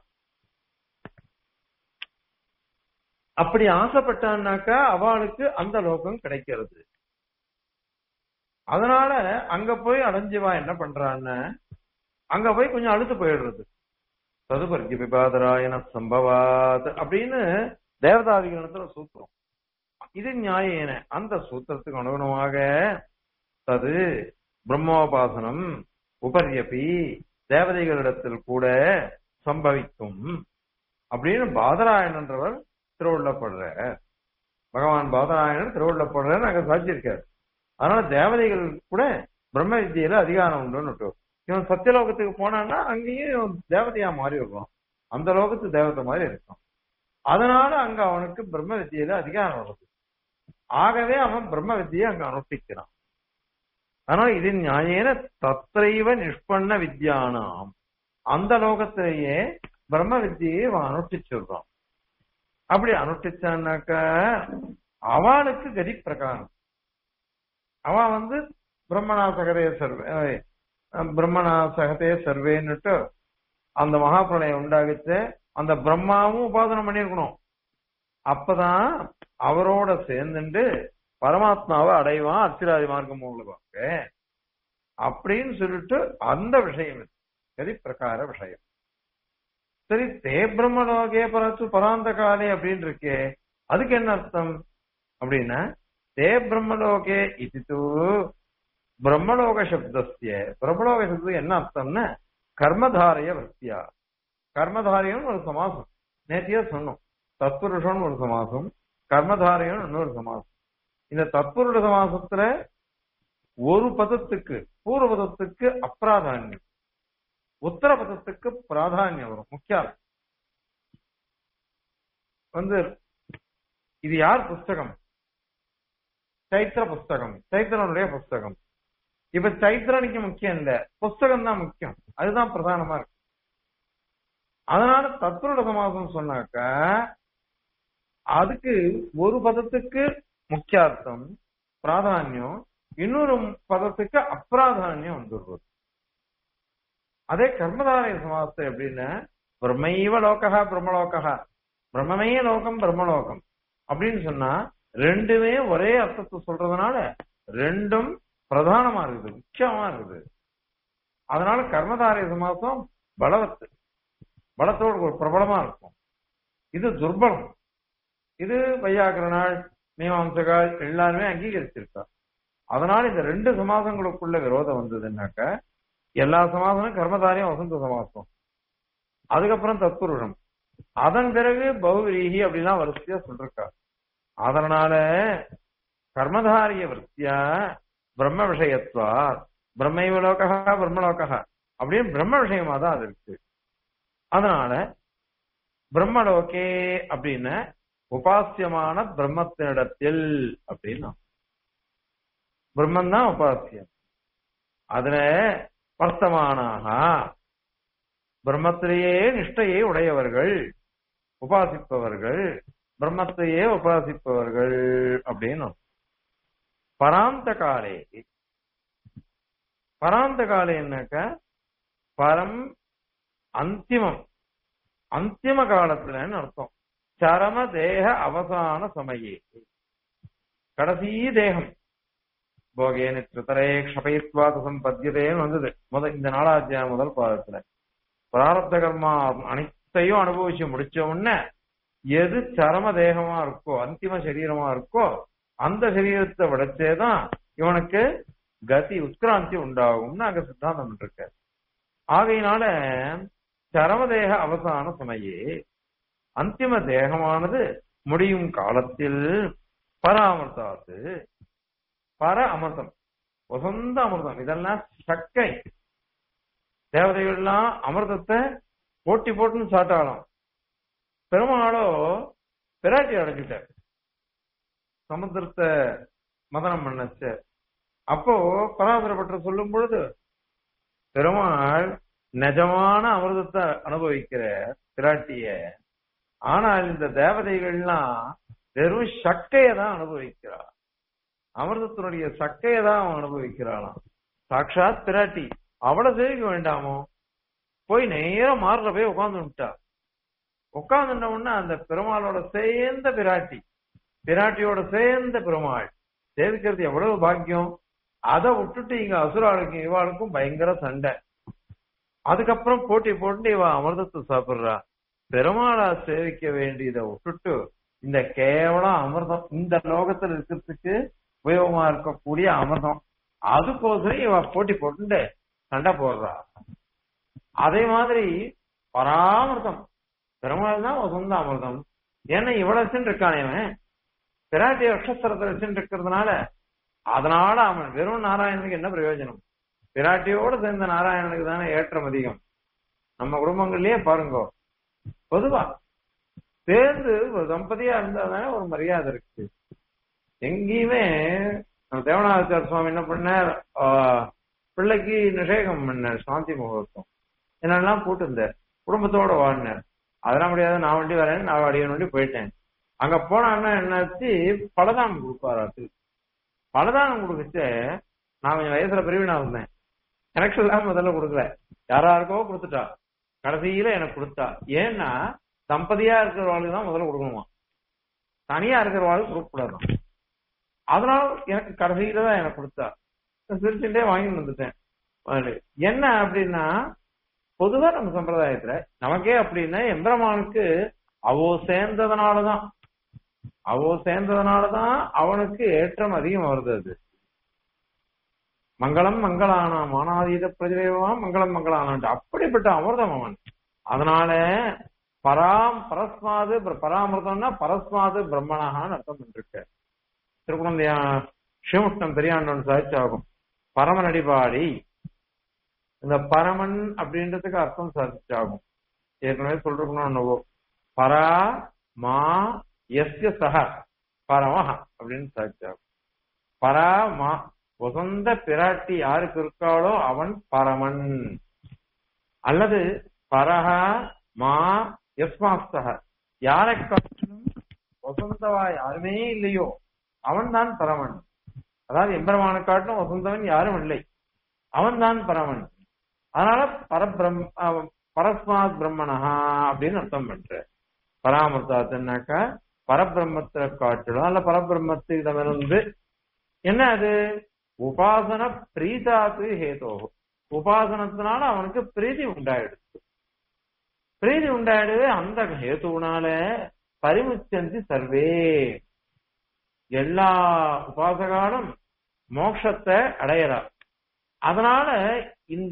[SPEAKER 1] அப்படி ஆசைப்பட்டான்னாக்கா அவளுக்கு அந்த லோகம் கிடைக்கிறது அதனால அங்க போய் அடைஞ்சுவா என்ன பண்றான்னு அங்க போய் கொஞ்சம் அழுத்து போயிடுறது ததுபர்கி விபாதராயன சம்பவாத் அப்படின்னு தேவதாதிகரணத்துல சூத்திரம் இது நியாயேன அந்த சூத்திரத்துக்கு அனுகுணமாக தது பிரம்மோபாசனம் உபரியபி தேவதைகளிடத்தில் கூட சம்பவிக்கும் அப்படின்னு பாதராயணன்றவர் திருவுள்ளப்படுற பகவான் பாதராயணன் திருவுள்ளப்படுற அங்க சாட்சியிருக்காரு அதனால தேவதைகள் கூட பிரம்ம வித்தியில அதிகாரம் உண்டுன்னு இவன் சத்தியலோகத்துக்கு போனான்னா அங்கேயும் தேவதையா மாறி வருவான் அந்த லோகத்து தேவதை மாதிரி இருக்கும் அதனால அங்க அவனுக்கு பிரம்ம வித்தியில அதிகாரம் வருது ஆகவே அவன் பிரம்ம வித்தியை அங்க அனுஷ்டிக்கிறான் அதனால இது நியாயேன தத்தைவ நிஷ்பண்ண வித்யானாம் அந்த லோகத்திலேயே பிரம்ம வித்தியை அவன் அனுஷ்டிச்சிடுறான் அப்படி அனுஷ்டிச்சான்னாக்க அவளுக்கு கதி பிரகாரம் அவன் வந்து பிரம்மணா சகதே சர்வே பிரம்மணா சகதே சர்வேன்னுட்டு அந்த மகாபிரளயம் உண்டாகிச்சு அந்த பிரம்மாவும் உபாசனம் பண்ணிருக்கணும் அப்பதான் அவரோட சேர்ந்துட்டு பரமாத்மாவை அடைவான் அர்ச்சிராதி மார்க்கம் மூலமாக அப்படின்னு சொல்லிட்டு அந்த விஷயம் இது. கதி பிரகார விஷயம் சரி தே பிரம்மலோகே பரத்து பராந்த காலே அப்படின்னு இருக்கே அதுக்கு என்ன அர்த்தம் அப்படின்னா தே பிரம்மலோகே இது தூ பிரம்மலோக சப்தஸ்ய பிரம்மலோக சப்தம் என்ன அர்த்தம்னா கர்மதாரிய விற்த்தியா கர்மதாரியம் ஒரு சமாசம் நேத்தியா சொன்னோம் தத்புருஷன் ஒரு சமாசம் கர்மதாரியம் இன்னொரு சமாசம் இந்த தத்புருஷ சமாசத்துல ஒரு பதத்துக்கு பூர்வ பதத்துக்கு அப்பிராதானியம் உத்தர பதத்துக்கு பிராதானியம் வரும் முக்கியம் வந்து இது யார் புஸ்தகம் சைத்திர புஸ்தகம் சைத்திரனுடைய புஸ்தகம் இப்ப சைத்திரனுக்கு முக்கியம் இல்ல புஸ்தகம் தான் முக்கியம் அதுதான் பிரதானமா இருக்கு அதனால தத்துவ சமாசம் சொன்னாக்க அதுக்கு ஒரு பதத்துக்கு முக்கியார்த்தம் பிராதானியம் இன்னொரு பதத்துக்கு அப்பிராதானியம் வந்துடுறது அதே கர்மதாரய சமாசத்தை எப்படின்னா பிரம்மைவ லோகா பிரம்மலோகா பிரம்மமே லோகம் பிரம்மலோகம் அப்படின்னு சொன்னா ரெண்டுமே ஒரே அர்த்தத்தை சொல்றதுனால ரெண்டும் பிரதானமா இருக்குது முக்கியமா இருக்குது அதனால கர்மதாரய சமாசம் பலவத்து பலத்தோடு ஒரு பிரபலமா இருக்கும் இது துர்பலம் இது வையாக்கரனாள் மீமாம்சகால் எல்லாருமே அங்கீகரிச்சிருக்கா அதனால இந்த ரெண்டு சமாசங்களுக்குள்ள விரோதம் வந்ததுன்னாக்க எல்லா சமாசமும் கர்மதாரியம் வசந்த சமாசம் அதுக்கப்புறம் தத்துருடம் அதன் பிறகு பௌரீகி அப்படிலாம் வரிசையா சொல்லிருக்கா அதனால கர்மதாரிய விற்த்தியா பிரம்ம விஷயத்வா பிரம்மைவ லோகா பிரம்மலோகா அப்படின்னு பிரம்ம விஷயமா தான் அது இருக்கு அதனால பிரம்மலோகே அப்படின்னு உபாசியமான பிரம்மத்தினிடத்தில் அப்படின்னா பிரம்மன் தான் உபாசியம் அதுல வர்த்தமானாக பிரம்மத்திலேயே நிஷ்டையை உடையவர்கள் உபாசிப்பவர்கள் பிரம்மத்தையே உபாசிப்பவர்கள் அப்படின்னு பராந்த காலே பராந்த காலே என்னக்க பரம் அந்திமம் அந்திம காலத்துலன்னு அர்த்தம் சரம தேக அவசான சமயே கடைசி தேகம் போகே நித்திரத்தரே க்ஷபயித்வா சம்பத்தியதேன்னு வந்தது முத இந்த நாலாத்தியாயம் முதல் பாதத்துல பிராரப்த கர்மா அனைத்தையும் அனுபவிச்சு முடிச்ச உடனே எது சரம தேகமா இருக்கோ அந்திம சரீரமா இருக்கோ அந்த சரீரத்தை விடச்சேதான் இவனுக்கு கதி உத்கிராந்தி உண்டாகும்னு அங்க சித்தாந்தம் இருக்க ஆகையினால சரமதேக அவசான சமயே அந்திம தேகமானது முடியும் காலத்தில் பராமர்த்தாது பர அமிர்தம் வசந்த அமிர்தம் இதெல்லாம் சக்கை தேவதைகள்லாம் அமிர்தத்தை போட்டி போட்டுன்னு சாட்டாலாம் பெருமாளோ பிராட்டி அடைஞ்சிட்டார் சமுத்திரத்தை மதனம் பண்ணச்ச அப்போ பராசரப்பட்ட சொல்லும் பொழுது பெருமாள் நிஜமான அமிர்தத்தை அனுபவிக்கிற பிராட்டிய ஆனால் இந்த தேவதைகள்லாம் வெறும் சக்கையை தான் அனுபவிக்கிறார் அமிர்தத்தினுடைய சக்கையை தான் அவன் அனுபவிக்கிறாளாம் சாட்சாத் பிராட்டி அவளை சேவிக்க வேண்டாமோ போய் நேரம் மாறுற போய் உட்கார்ந்துட்டா உட்கார்ந்துட்டோம்னா அந்த பெருமாளோட சேர்ந்த பிராட்டி பிராட்டியோட சேர்ந்த பெருமாள் சேவிக்கிறது எவ்வளவு பாக்கியம் அதை விட்டுட்டு இங்க அசுராளுக்கும் இவாளுக்கும் பயங்கர சண்டை அதுக்கப்புறம் போட்டி போட்டு இவ அமிர்தத்தை சாப்பிடுறா பெருமாளா சேவிக்க வேண்டியதை விட்டுட்டு இந்த கேவலம் அமிர்தம் இந்த லோகத்துல இருக்கிறதுக்கு உபயோகமா இருக்கக்கூடிய அமிர்தம் அதுக்கோசரம் இவ போட்டி போட்டு சண்டை போடுறா அதே மாதிரி பராமிர்தம் பெருமாள் தான் சொந்த அமிர்தம் ஏன்னா இவ்வளவு வச்சுட்டு இருக்கானே அவன் பிராட்டி அக்ஷஸ்தரத்தை வச்சுட்டு இருக்கிறதுனால அதனால அவன் வெறும் நாராயணனுக்கு என்ன பிரயோஜனம் பிராட்டியோட சேர்ந்த நாராயணனுக்கு தானே ஏற்றம் அதிகம் நம்ம குடும்பங்கள்லயே பாருங்க பொதுவா சேர்ந்து ஒரு தம்பதியா இருந்தா தானே ஒரு மரியாதை இருக்கு எங்கேயுமே நம்ம தேவநாதாச்சார சுவாமி என்ன பண்ணார் பிள்ளைக்கு நிஷேகம் பண்ணார் சாந்தி முகூர்த்தம் என்னெல்லாம் போட்டிருந்தார் குடும்பத்தோட வாழ்னார் அதெல்லாம் முடியாது நான் வண்டி வரேன் நான் அடியன் வண்டி போயிட்டேன் அங்க போனான்னா என்னாச்சு பலதானம் கொடுப்பாரு பலதானம் கொடுத்துட்டு நான் கொஞ்சம் வயசுல பெரியவனா இருந்தேன் எனக்கு எல்லாம் முதல்ல கொடுக்கல யாராருக்கோ கொடுத்துட்டா கடைசியில எனக்கு கொடுத்தா ஏன்னா தம்பதியா இருக்கிறவங்களுக்கு தான் முதல்ல கொடுக்கணுமா தனியா இருக்கிறவாளுக்கு கொடுக்க கூடாது அதனால எனக்கு கடைசியில தான் எனக்கு கொடுத்தா சிரிச்சுட்டே வாங்கி வந்துட்டேன் என்ன அப்படின்னா பொதுவா நம்ம சம்பிரதாயத்துல நமக்கே அப்படின்னா எம்பிரமானுக்கு அவோ சேர்ந்ததுனாலதான் அவோ சேர்ந்ததுனாலதான் அவனுக்கு ஏற்றம் அதிகம் வருது அது மங்களம் மங்களானா மானாதீத பிரதிதேவா மங்களம் மங்களானான் அப்படிப்பட்ட அமிர்தம் அவன் அதனால பராம் பரஸ்மாது பராமிரதம்னா பரஸ்மாது பிரம்மணகான்னு அர்த்தம் பண்ணிருக்க திருக்குழந்தையா ஸ்ரீமுஷ்ணம் பெரியாண்டவன் சாதிச்சாகும் பரமநடிபாடி இந்த பரமன் அப்படின்றதுக்கு அர்த்தம் சாதிச்சாகும் ஏற்கனவே சொல்றோம்னா என்னவோ பரா மா எஸ்ய சக பரமஹ அப்படின்னு சாதிச்சாகும் பரா மா வசந்த பிராட்டி யாருக்கு இருக்காளோ அவன் பரமன் அல்லது பரஹா மா எஸ்மாஸ்தக யாரை காட்டிலும் வசந்தவா யாருமே இல்லையோ அவன் தான் பரமன் அதாவது எம்பெருமானை காட்டிலும் வசந்தவன் யாரும் இல்லை அவன் தான் பரமன் அதனால பரபிரம் அஹ் பரஸ்மாத் பிரம்மணஹா அப்படின்னு அர்த்தம் பண்ற பராமர்த்தாத்துனாக்கா பரபிரம்மத்தை காட்டிலும் அல்ல பரபிரம்மத்திடமிருந்து என்ன அது உபாசன பிரீதாத்து ஹேதோ உபாசனத்தினால அவனுக்கு பிரீதி உண்டாயிடுச்சு பிரீதி உண்டாயிடுவே அந்த ஹேத்துனால பரிமுச்சந்தி சர்வே எல்லா உபாசகாலும் மோட்சத்தை அடையறார் அதனால இந்த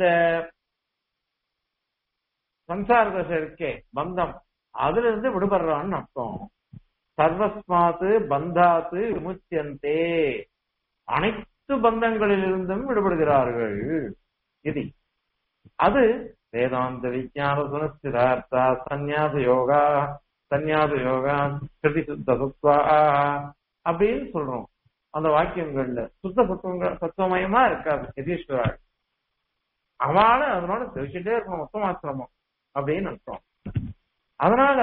[SPEAKER 1] சம்சார தசை இருக்கே பந்தம் அதுல இருந்து விடுபடுறான்னு அர்த்தம் சர்வஸ்மாத்து பந்தாத்து விமுச்சியந்தே அனைத்து பந்தங்களிலிருந்தும் விடுபடுகிறார்கள் இது அது வேதாந்த விஞ்ஞான சுனஸ்திதார்த்தா சந்நியாச யோகா சந்நியாச யோகா கிருதி சுத்த சத்வா அப்படின்னு சொல்றோம் அந்த வாக்கியங்கள்ல சுத்த சத்துவங்கள் சத்துவமயமா இருக்காது எதீஸ்வரா அவனால அதனோட தெரிச்சுட்டே இருக்கணும் மொத்தமாசிரமம் அப்படின்னு அர்த்தம் அதனால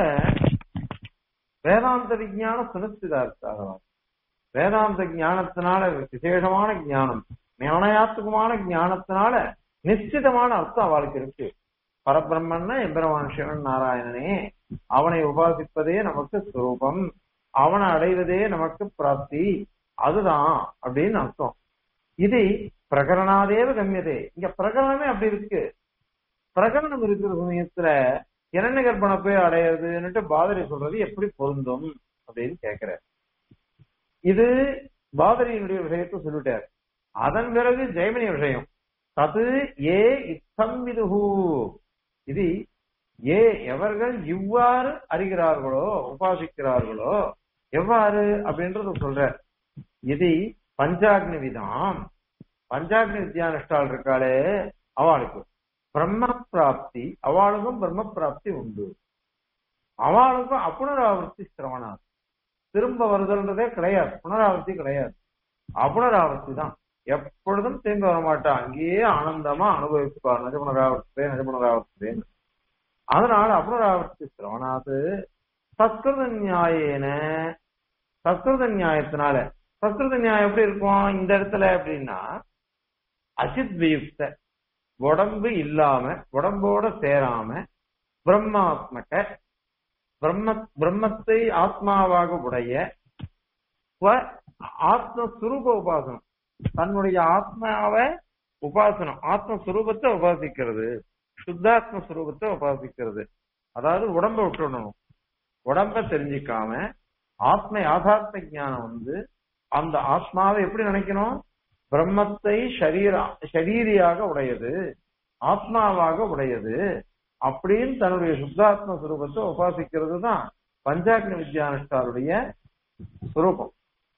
[SPEAKER 1] வேதாந்த விஞ்ஞான சுனிச்சிதார்த்தாக வேதாந்த ஞானத்தினால விசேஷமான ஞானம் ஞானயாத்துக்குமான ஞானத்தினால நிச்சிதமான அர்த்தம் அவளுக்கு இருக்கு பரபிரம்மன்னா எம்பெருமான் சிவன் நாராயணனே அவனை உபாசிப்பதே நமக்கு சுரூபம் அவனை அடைவதே நமக்கு பிராப்தி அதுதான் அப்படின்னு அர்த்தம் இது பிரகரணாதேவ கம்யதே இங்க பிரகரணமே அப்படி இருக்கு பிரகரணம் இருக்கிற சமயத்துல இரண்ய கற்பனை போய் அடையிறதுன்னுட்டு பாதரி சொல்றது எப்படி பொருந்தும் அப்படின்னு கேக்குற இது பாதரியினுடைய விஷயத்தை சொல்லிட்டார் அதன் பிறகு ஜெயமணி விஷயம் தது ஏ இத்தம் விதுகு இது ஏ எவர்கள் இவ்வாறு அறிகிறார்களோ உபாசிக்கிறார்களோ எவ்வாறு அப்படின்றத சொல்ற இது பஞ்சாக்னி விதம் பஞ்சாக்னி வித்யானுஷ்டால் இருக்காளே அவளுக்கு பிரம்ம பிராப்தி அவளுக்கும் பிரம்ம பிராப்தி உண்டு அவளுக்கும் அப்புனராவர்த்தி சிரவணா திரும்ப வருதல்ன்றதே கிடையாது புனராவர்த்தி கிடையாது அப்புனராவர்த்தி தான் எப்பொழுதும் திரும்பி வர மாட்டான் அங்கேயே ஆனந்தமா அனுபவிப்பார் நஜ புனராவர்த்தே நஜ புனராவர்த்தேன்னு அதனால அப்புனராவர்த்தி சிரவணாது சத்கிருத நியாயேன சத்கிருத நியாயத்தினால சத்கிருத நியாயம் எப்படி இருக்கும் இந்த இடத்துல அப்படின்னா அசித் வியுக்த உடம்பு இல்லாம உடம்போட சேராம பிரம்மாத்மக பிரம்ம பிரம்மத்தை ஆத்மாவாக உடைய ஆத்மஸ்வரூப உபாசனம் தன்னுடைய ஆத்மாவை உபாசனம் ஆத்மஸ்வரூபத்தை உபாசிக்கிறது சுத்தாத்ம சுரூபத்தை உபாசிக்கிறது அதாவது உடம்ப விட்டுடணும் உடம்ப தெரிஞ்சிக்காம ஆத்ம யாதாத்ம ஞானம் வந்து அந்த ஆத்மாவை எப்படி நினைக்கணும் பிரம்மத்தை ஷரீரா ஷரீரியாக உடையது ஆத்மாவாக உடையது அப்படின்னு தன்னுடைய சுத்தாத்ம சுரூபத்தை உபாசிக்கிறது தான் பஞ்சாக்னி வித்யானுஷ்டாருடைய சுரூபம்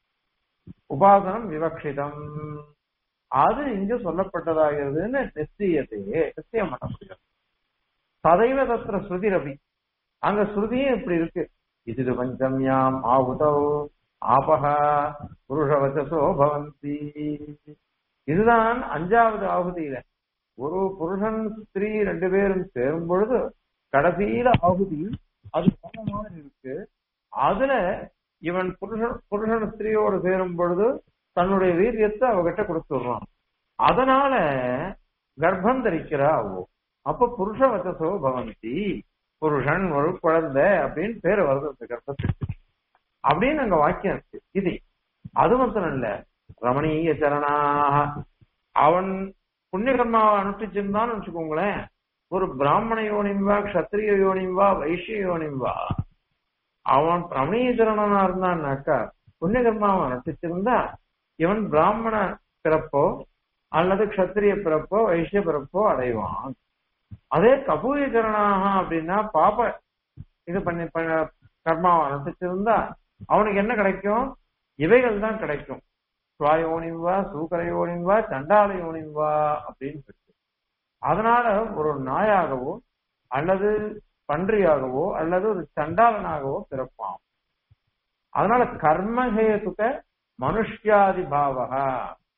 [SPEAKER 1] உபாசனம் விவக்ஷிதம் அது இங்க சொல்லப்பட்டதாகிறதுன்னு நிச்சயத்தையே நிச்சயம் பண்ண முடியும் சதைவ தத்திர ஸ்ருதி ரவி அங்க ஸ்ருதியும் இப்படி இருக்கு இது பஞ்சம்யாம் ஆகுதோ ஆபகா புருஷவச்சசோ பவந்தி இதுதான் அஞ்சாவது ஆகுதியில ஒரு புருஷன் ஸ்திரீ ரெண்டு பேரும் சேரும் பொழுது கடைசியில ஆகுதி அது போன மாதிரி இருக்கு அதுல இவன் புருஷன் புருஷன் ஸ்திரீயோடு சேரும் பொழுது தன்னுடைய வீரியத்தை அவகிட்ட கொடுத்துடுறான் அதனால கர்ப்பம் தரிக்கிறா அவோ அப்ப புருஷ வச்சசோ பவந்தி புருஷன் ஒரு குழந்தை அப்படின்னு பேர் வருது அந்த கர்ப்பத்துக்கு அப்படின்னு அங்க வாக்கியம் இருக்கு இது அது மாத்திரம் இல்ல ரமணீய சரணாக அவன் புண்ணியகர்மாவை அனுஷ்டிச்சிருந்தான்னு வச்சுக்கோங்களேன் ஒரு பிராமண யோனிம்பா கஷத்திரிய யோனிம்பா வைஷ்ய யோனிம்பா அவன் ரமணீய சரணனா இருந்தான்னாக்கா புண்ணியகர்மாவை அனுஷ்டிச்சிருந்தா இவன் பிராமண பிறப்போ அல்லது கஷத்திரிய பிறப்போ வைஷ்ய பிறப்போ அடைவான் அதே கபூலீகரணாக அப்படின்னா பாப இது பண்ணி கர்மாவை அனுஷ்டிச்சிருந்தா அவனுக்கு என்ன கிடைக்கும் இவைகள் தான் கிடைக்கும் சுவாயோனிவா சூக்கரையோனிவா சண்டாலயோனிவா அப்படின்னு இருக்கு அதனால ஒரு நாயாகவோ அல்லது பன்றியாகவோ அல்லது ஒரு சண்டாளனாகவோ பிறப்பான் அதனால கர்மஹேதுக மனுஷ்யாதி பாவகா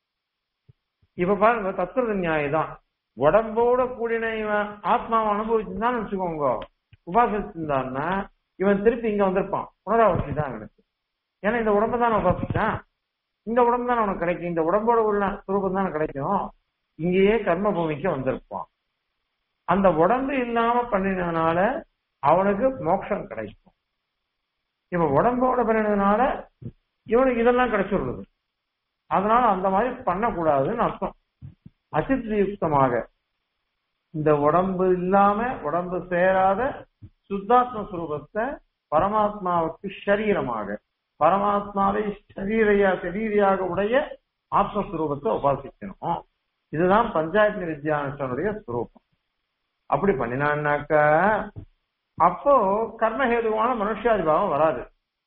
[SPEAKER 1] இப்ப பாருங்க தத்துவ நியாயம் தான் உடம்போட கூடின இவன் ஆத்மாவை அனுபவிச்சுதான் வச்சுக்கோங்க உபாசிச்சிருந்தான்னா இவன் திருப்பி இங்க வந்திருப்பான் புனராவர்த்தி தான் அவனுக்கு ஏன்னா இந்த உடம்பு தான் உபாசிச்சான் இந்த உடம்பு தான் அவனுக்கு கிடைக்கும் இந்த உடம்போட உள்ள சுரூபம் தான் கிடைக்கும் இங்கேயே கர்ம பூமிக்கு வந்திருப்பான் அந்த உடம்பு இல்லாம பண்ணினதுனால அவனுக்கு மோட்சம் கிடைக்கும் இப்ப உடம்போட பண்ணினதுனால இவனுக்கு இதெல்லாம் கிடைச்சிடுறது அதனால அந்த மாதிரி பண்ணக்கூடாதுன்னு அர்த்தம் அசித்தியுக்தமாக இந்த உடம்பு இல்லாம உடம்பு சேராத சுத்தாத்ம சுரூபத்தை பரமாத்மாவுக்கு சரீரமாக பரமாத்மாவை சரீரையா சரீரியாக உடைய ஆத்மஸ்வரூபத்தை உபாசிக்கணும் இதுதான் பஞ்சாயத்து வித்யானுடைய ஸ்வரூபம் அப்படி பண்ணினான்னாக்க அப்போ கர்மஹேதுவான மனுஷாதிபாவம் வராது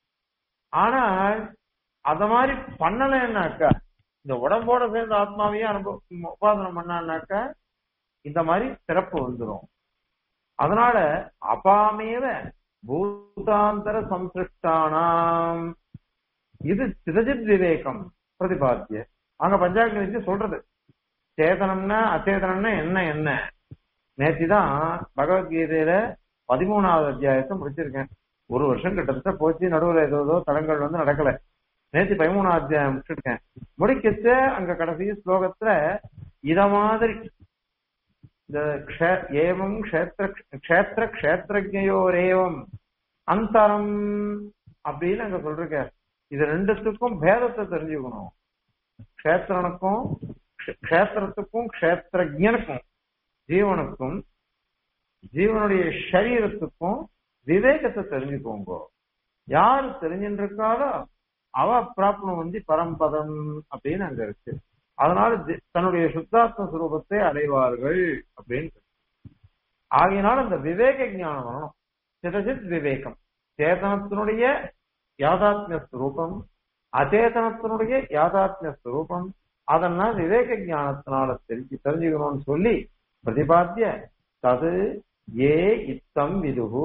[SPEAKER 1] ஆனால் அத மாதிரி பண்ணலைன்னாக்கா இந்த உடம்போட சேர்ந்த ஆத்மாவையே அனுபவம் உபாசனம் பண்ணான்னாக்கா இந்த மாதிரி சிறப்பு வந்துடும் அதனால அபாமேவ பூதாந்தர சம்சிருஷ்டானாம் இது சிதஜித் விவேகம் பிரதிபாத்திய அங்க பஞ்சாயத்து வச்சு சொல்றது சேதனம்னா அச்சேதனம்னா என்ன என்ன நேற்றுதான் பகவத்கீதையில பதிமூணாவது அத்தியாயத்தை முடிச்சிருக்கேன் ஒரு வருஷம் கிட்டத்தட்ட போச்சு நடுவுல ஏதோ ஏதோ தடங்கள் வந்து நடக்கல நேற்று பதிமூணாவது அத்தியாயம் முடிச்சிருக்கேன் முடிக்கச்சு அங்க கடைசி ஸ்லோகத்துல இத மாதிரி இந்த க்ஷே- ஏவம் க்ஷேத்திர க்ஷேத்திர க்ஷேத்திரஜயோரேவம் அந்தரம் அப்படின்னு அங்க சொல்றீங்க இது ரெண்டுத்துக்கும் பேதத்தை தெரிஞ்சுக்கணும் க்ஷேத்திரனுக்கும் க்ஷ- க்ஷேத்திரத்துக்கும் க்ஷேத்திரஜனுக்கும் ஜீவனுக்கும் ஜீவனுடைய சரீரத்துக்கும் விவேகத்தை தெரிஞ்சுக்கோங்க யாரு தெரிஞ்சுட்டு இருக்காளோ அவ பிராப்தம் வந்து பரம்பதம் அப்படின்னு அங்க இருக்கு அதனால ஜி- தன்னுடைய சுத்தாத்ம சுரூபத்தை அடைவார்கள் அப்படின்னு இருக்கு. ஆகையினால இந்த விவேக ஞானம் வரணும் சிதஜித் விவேகம் சேதனத்தினுடைய யாதாத்மிய ஸ்வரூபம் அச்சேதனத்தினுடைய யாதாத்மிய ஸ்வரூபம் அதெல்லாம் விவேக ஞானத்தினால தெரிஞ்சு தெரிஞ்சுக்கணும்னு சொல்லி பிரதிபாத்திய தது ஏ இத்தம் விதுகு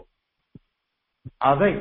[SPEAKER 1] அதை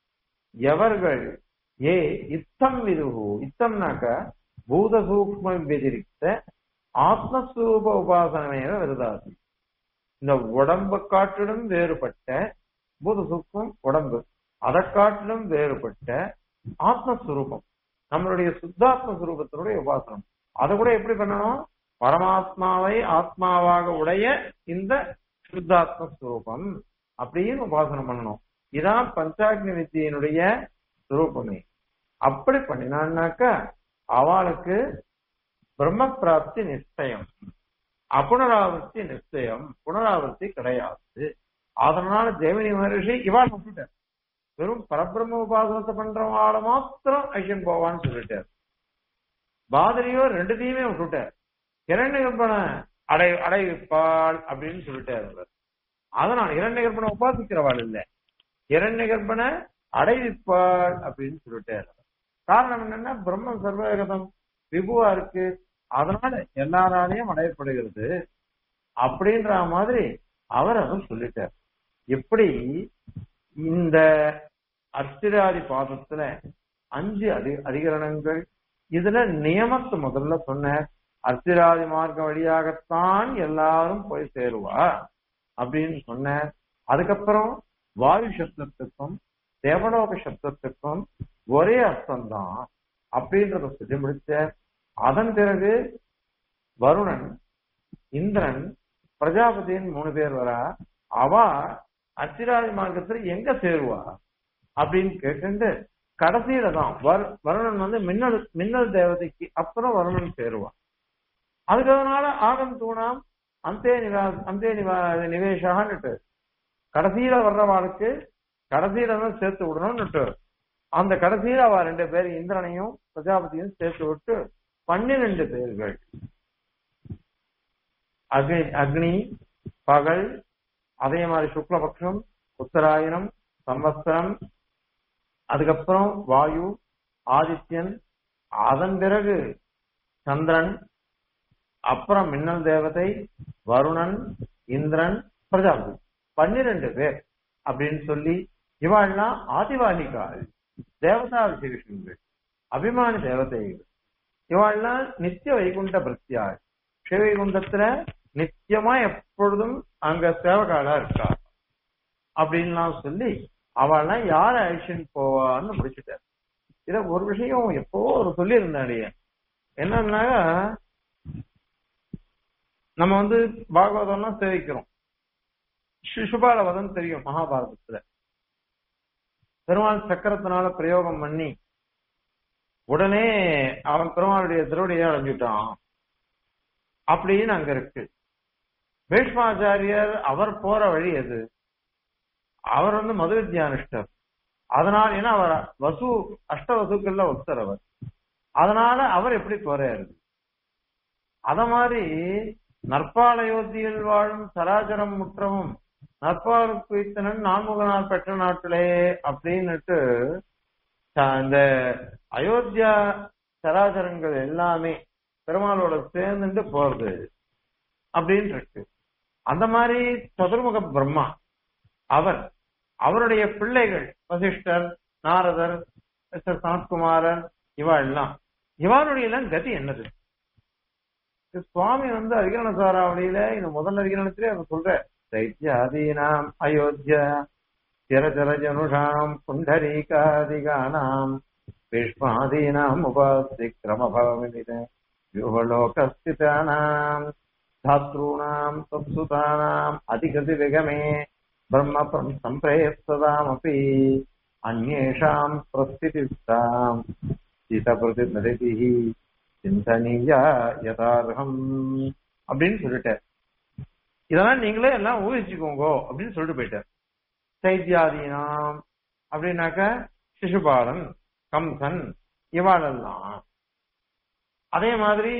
[SPEAKER 1] எவர்கள் ஏ இத்தம் விதுகு இத்தம்னாக்க பூத சூக்ம வெதிரிக்த ஆத்மஸ்வரூப உபாசனமேவ விருதாதி இந்த உடம்பு காட்டிலும் வேறுபட்ட பூத சூக்மம் உடம்பு அதை காட்டிலும் வேறுபட்ட ஆத்மஸ்வரூபம் நம்மளுடைய சுத்தாத்ம சுரூபத்தினுடைய உபாசனம் அதை கூட எப்படி பண்ணணும் பரமாத்மாவை ஆத்மாவாக உடைய இந்த சுத்தாத்ம ஸ்வரூபம் அப்படின்னு உபாசனம் பண்ணணும் இதான் பஞ்சாக்னி வித்தியினுடைய சுரூபமே அப்படி பண்ணினான்னாக்க அவளுக்கு பிரம்ம பிராப்தி நிச்சயம் அப்புனராவர்த்தி நிச்சயம் புனராவர்த்தி கிடையாது அதனால ஜெயமினி மகரிஷி இவாள் விட்டுட்டார் வெறும் பரபிரம்ம உபாசனத்தை பண்றவாள மாத்திரம் ஐஷன் போவான்னு சொல்லிட்டார் பாதிரியோ ரெண்டுத்தையுமே விட்டுட்டார் இரண்ய கற்பனை அடை அடைவிப்பாள் அப்படின்னு சொல்லிட்டார் அவர் அதனால இரண்ய கற்பனை உபாசிக்கிறவாள் இல்ல இரண்ய கற்பனை அடைவிப்பாள் அப்படின்னு சொல்லிட்டார் அவர். காரணம் என்னன்னா பிரம்மம் சர்வகதம் விபுவா இருக்கு அதனால எல்லாராலையும் அடையப்படுகிறது அப்படின்ற மாதிரி அவர் அவர் சொல்லிட்டார் எப்படி இந்த அர்ச்சிராதி பாதத்துல அஞ்சு அதி அதிகரணங்கள் இதுல நியமத்தை முதல்ல சொன்னார் அர்ச்சிராதி மார்க்கம் வழியாகத்தான் எல்லாரும் போய் சேருவா அப்படின்னு சொன்னார் அதுக்கப்புறம் வாயு சப்தத்துக்கும் தேவலோக சப்தத்துக்கும் ஒரே அர்த்தம்தான் அப்படின்றத சொல்லி முடிச்ச அதன் பிறகு வருணன் இந்திரன் பிரஜாபதியின் மூணு பேர் வரா அவ அச்சிராதி மார்க்கத்துல எங்க சேருவா அப்படின்னு கேட்டு கடைசியில தான் வரு- வருணன் வந்து மின்னல் மின்னல் தேவதைக்கு அப்புறம் வருணன் சேருவான் அதுக்கு அதனால ஆகம் தூணாம் அந்தே நிவா அந்தே நிவா நிவேஷான்னுட்டு கடைசியில வர்றவாளுக்கு கடைசியில தான் சேர்த்து விடணும்னுட்டு அந்த கடைசியில அவ ரெண்டு பேர் இந்திரனையும் பிரஜாபதியும் சேர்த்து விட்டு பன்னிரண்டு பேர்கள் அக்னி அக்னி பகல் அதே மாதிரி சுக்லபக்ஷம் உத்தராயணம் சம்வத்சரம் அதுக்கப்புறம் வாயு ஆதித்யன் அதன் பிறகு சந்திரன் அப்புறம் மின்னல் தேவதை வருணன் இந்திரன் பிரஜாபதி பன்னிரண்டு பேர் அப்படின்னு சொல்லி இவாள்லாம் ஆதிவாகிகாள் தேவதா விசேஷங்கள் அபிமானி தேவதைகள் இவாள்லாம் நித்திய வைகுண்ட பிரத்யாள் சிவவைகுண்டத்துல நித்தியமா எப்பொழுதும் அங்க சேவகாலா இருக்கா அப்படின்லாம் சொல்லி அவெல்லாம் யார அழிச்சுன்னு போவான்னு முடிச்சுட்டார் இத ஒரு விஷயம் எப்போ ஒரு சொல்லியிருந்தாடி என்னன்னா நம்ம வந்து பாகவதம்லாம் சேவிக்கிறோம் சிசுபால வதம் தெரியும் மகாபாரதத்துல பெருமாள் சக்கரத்தினால பிரயோகம் பண்ணி உடனே அவன் பெருமாளுடைய திருவடியை அடைஞ்சுட்டான் அப்படின்னு அங்க இருக்கு பீஷ்மாச்சாரியர் அவர் போற வழி அது அவர் வந்து மது வித்யானிஷ்டர் அதனால ஏன்னா அவர் வசு அஷ்ட வசுக்கள்ல ஒருத்தர் அவர் அதனால அவர் எப்படி போறாரு அத மாதிரி நற்பாலயோத்தியில் வாழும் சராச்சரம் முற்றமும் நற்பால் குய்த்தனன் நான்முகனால் பெற்ற நாட்டிலே அப்படின்னுட்டு இந்த அயோத்தியா சராச்சரங்கள் எல்லாமே பெருமாளோட சேர்ந்துட்டு போறது அப்படின்னு இருக்கு அந்த மாதிரி சதுர்முக பிரம்மா அவர் அவருடைய பிள்ளைகள் வசிஷ்டர் நாரதர் சனத்குமாரன் இவா எல்லாம் இவாளுடைய எல்லாம் கதி என்னது சுவாமி வந்து அதிகரண சாராவளியில இந்த முதல் அதிகரணத்திலே அவர் சொல்ற தைத்தியாதீனாம் அயோத்தியா திரஜரஜனுஷாம் புண்டரீகாதிகானாம் பீஷ்மாதீனாம் உபாசி கிரமபவமித யுவலோகஸ்திதானாம் धातॄणाम् संसुतानाम् अधिकृति विगमे ब्रह्म सम्प्रेयस्तदामपि अन्येषाम् प्रस्थितिस्ताम् चितप्रतिनिधिः சிந்தனீயா யதார்ஹம் அப்படின்னு சொல்லிட்டார் இதெல்லாம் நீங்களே எல்லாம் ஊகிச்சுக்கோங்க அப்படின்னு சொல்லிட்டு போயிட்டார் சைத்தியாதீனாம் அப்படின்னாக்க சிசுபாலன் கம்சன் இவாளெல்லாம் அதே மாதிரி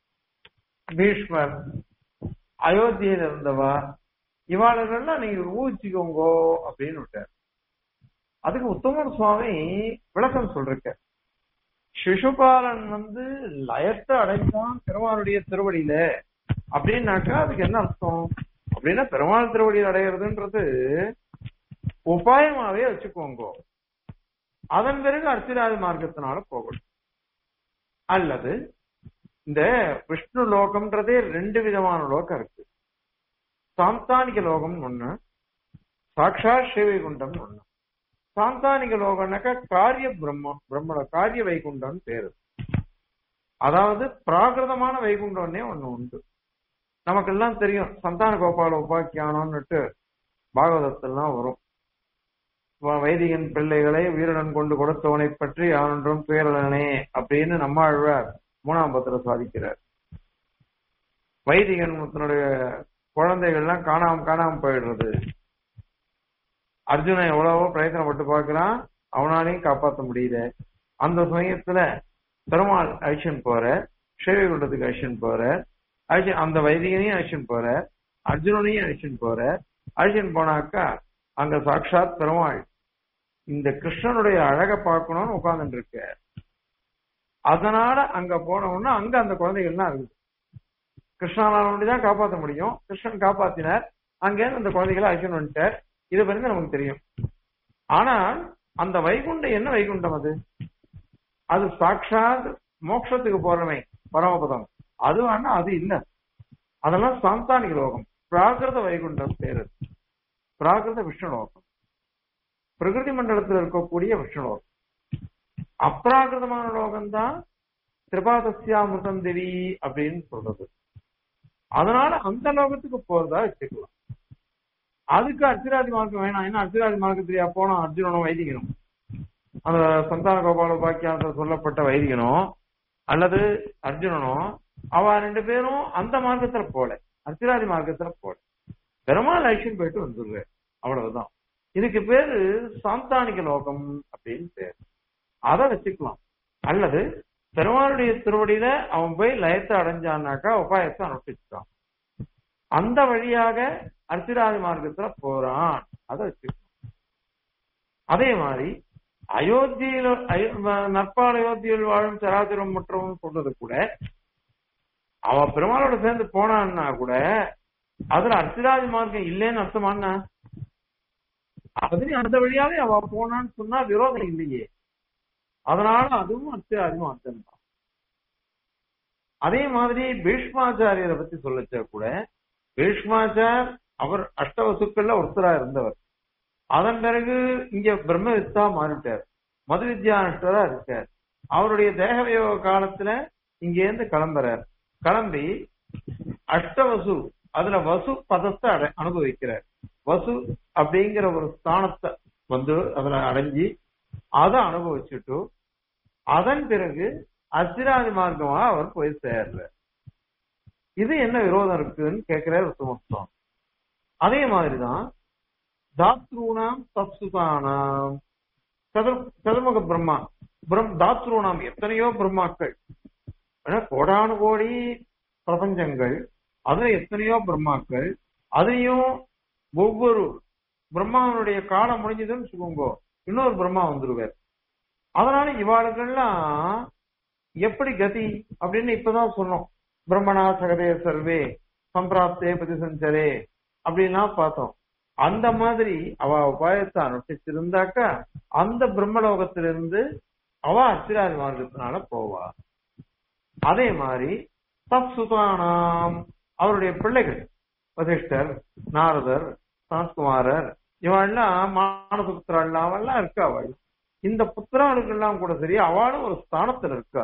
[SPEAKER 1] பீஷ்மர் அயோத்தியில இருந்தவா இவாளர்கள்லாம் நீங்க ஊகிச்சுக்கோங்கோ அப்படின்னு விட்டார் அதுக்கு உத்தமர் சுவாமி விளக்கம் சொல்றக்க சிசுபாலன் வந்து லயத்தை அடைந்தான் பெருமாளுடைய திருவடியில அப்படின்னாக்கா அதுக்கு என்ன அர்த்தம் அப்படின்னா பெருமாள் திருவடியில் அடையிறதுன்றது உபாயமாவே வச்சுக்கோங்க அதன் பிறகு அர்த்திராதி மார்க்கத்தினால போகணும் அல்லது இந்த விஷ்ணு லோகம்ன்றதே ரெண்டு விதமான லோகம் இருக்கு சாந்தானிக லோகம் ஒண்ணு சாட்சா ஸ்ரீவைகுண்டம் ஒண்ணு சாந்தானிக லோகம்னாக்கா காரிய பிரம்மம் பிரம்ம காரிய வைகுண்டம் பேரு அதாவது பிராகிருதமான வைகுண்டம்னே ஒண்ணு உண்டு நமக்கெல்லாம் தெரியும் சந்தான கோபால உபாக்கியானம்னுட்டு பாகவதத்தெல்லாம் வரும் வைதிகன் பிள்ளைகளை வீரடன் கொண்டு கொடுத்தவனை பற்றி யானொன்றும் பேரலனே அப்படின்னு நம்மாழ்வார் மூணாம் பத்திர சாதிக்கிறார் வைதிகன் தன்னுடைய குழந்தைகள்லாம் காணாம காணாம போயிடுறது அர்ஜுனன் எவ்வளவோ பிரயத்தனப்பட்டு பார்க்கிறான் அவனாலையும் காப்பாற்ற முடியல அந்த சமயத்துல பெருமாள் அழிச்சன் போற ஸ்ரீவைகுண்டத்துக்கு அழிச்சன் போற அழிச்சன் அந்த வைதிகனையும் அழிச்சன் போற அர்ஜுனனையும் அழிச்சன் போற அழிச்சன் போனாக்கா அங்க சாட்சாத் பெருமாள் இந்த கிருஷ்ணனுடைய அழகை பார்க்கணும்னு உட்கார்ந்துட்டு இருக்க அதனால அங்க போனோம்னா அங்க அந்த குழந்தைகள்லாம் இருக்குது கிருஷ்ணனால தான் காப்பாற்ற முடியும் கிருஷ்ணன் காப்பாத்தினார் அங்கே அந்த குழந்தைகளை அழிச்சுன்னு வந்துட்டார் இது பிறகு நமக்கு தெரியும் ஆனால் அந்த வைகுண்டம் என்ன வைகுண்டம் அது அது சாட்சாத் மோட்சத்துக்கு போறமை பரமபதம் அது ஆனா அது இல்ல அதெல்லாம் சாந்தானிக லோகம் பிராகிருத வைகுண்டம் பேரு பிராகிருத விஷ்ணு லோகம் பிரகிருதி மண்டலத்தில் இருக்கக்கூடிய விஷ்ணு லோகம் அப்ராகிருதமான லோகம் தான் திரிபாதசியாமிருதம் தேவி அப்படின்னு சொல்றது அதனால அந்த லோகத்துக்கு போறதா வச்சுக்கலாம் அதுக்கு அர்ச்சிராதி மார்க்கம் வேணாம் ஏன்னா அர்ச்சிராதி மார்க்கத்திலேயா போனா அர்ஜுனனும் வைதிகனும் அந்த சந்தான கோபால பாக்கியானத்தில் சொல்லப்பட்ட வைதிகனும் அல்லது அர்ஜுனனும் அவ ரெண்டு பேரும் அந்த மார்க்கத்துல போல அர்ச்சிராதி மார்க்கத்துல போல பெருமாள் ஐஷன் போயிட்டு வந்துருவாரு அவ்வளவுதான் இதுக்கு பேரு சாந்தானிக லோகம் அப்படின்னு பேரு அதை வச்சுக்கலாம் அல்லது பெருமாளுடைய திருவடியில அவன் போய் லயத்தை அடைஞ்சான்னாக்கா உபாயத்தை அனுப்பிச்சுட்டான் அந்த வழியாக அர்த்திராதி மார்க்கத்துல போறான் அதை வச்சுக்கலாம் அதே மாதிரி அயோத்தியில நற்பால் அயோத்தியில் வாழும் சராச்சரம் முற்றவும் சொல்றது கூட அவன் பெருமாளோட சேர்ந்து போனான்னா கூட அதுல அர்த்திராதி மார்க்கம் இல்லைன்னு அர்த்தமானா அது அந்த வழியாவே அவ போனான்னு சொன்னா விரோதம் இல்லையே அதனால அதுவும் அர்த்திராதி மார்க்கம் தான் அதே மாதிரி பீஷ்மாச்சாரியரை பத்தி சொல்லச்ச கூட பீஷ்மாச்சார் அவர் அஷ்டவசுக்கள்ல ஒருத்தரா இருந்தவர் அதன் பிறகு இங்க பிரம்மவித்தா மாறிட்டார் மது வித்யானுஷ்டரா இருக்கார் அவருடைய தேகவியோக காலத்துல இங்க இருந்து கிளம்புறார் கிளம்பி அஷ்டவசு அதுல வசு பதத்தை அடை அனுபவிக்கிறார் வசு அப்படிங்கிற ஒரு ஸ்தானத்தை வந்து அதுல அடைஞ்சி அதை அனுபவிச்சுட்டு அதன் பிறகு அசிராதி மார்க்கமா அவர் போய் சேர்றார் இது என்ன விரோதம் இருக்குன்னு கேட்கிறார் உத்தமஸ்தான் அதே மாதிரிதான் தாத்ரூணாம் தத்சுதானாம் சதுர் சதுர்முக பிரம்மா பிரம் தாத்ரூணாம் எத்தனையோ பிரம்மாக்கள் ஏன்னா கோடானு கோடி பிரபஞ்சங்கள் அதுல எத்தனையோ பிரம்மாக்கள் அதையும் ஒவ்வொரு பிரம்மாவனுடைய காலம் முடிஞ்சதுன்னு வச்சுக்கோங்க இன்னொரு பிரம்மா வந்துருவார் அதனால இவாளுகள்லாம் எப்படி கதி அப்படின்னு இப்பதான் சொன்னோம் பிரம்மணா சகதே சர்வே சம்பிராப்தே பதிசஞ்சரே அப்படின்லாம் பார்த்தோம் அந்த மாதிரி அவ உபாயத்தை அனுஷ்டிச்சிருந்தாக்கா அந்த பிரம்மலோகத்திலிருந்து அவ அர்ச்சிராதி மார்க்கத்தினால போவா அதே மாதிரி தத்சுதானாம் அவருடைய பிள்ளைகள் வசிஷ்டர் நாரதர் சனத்குமாரர் இவெல்லாம் மானசுத்திரா அவெல்லாம் இருக்கா அவள் இந்த புத்திராளுக்கெல்லாம் கூட சரி அவளும் ஒரு ஸ்தானத்துல இருக்கா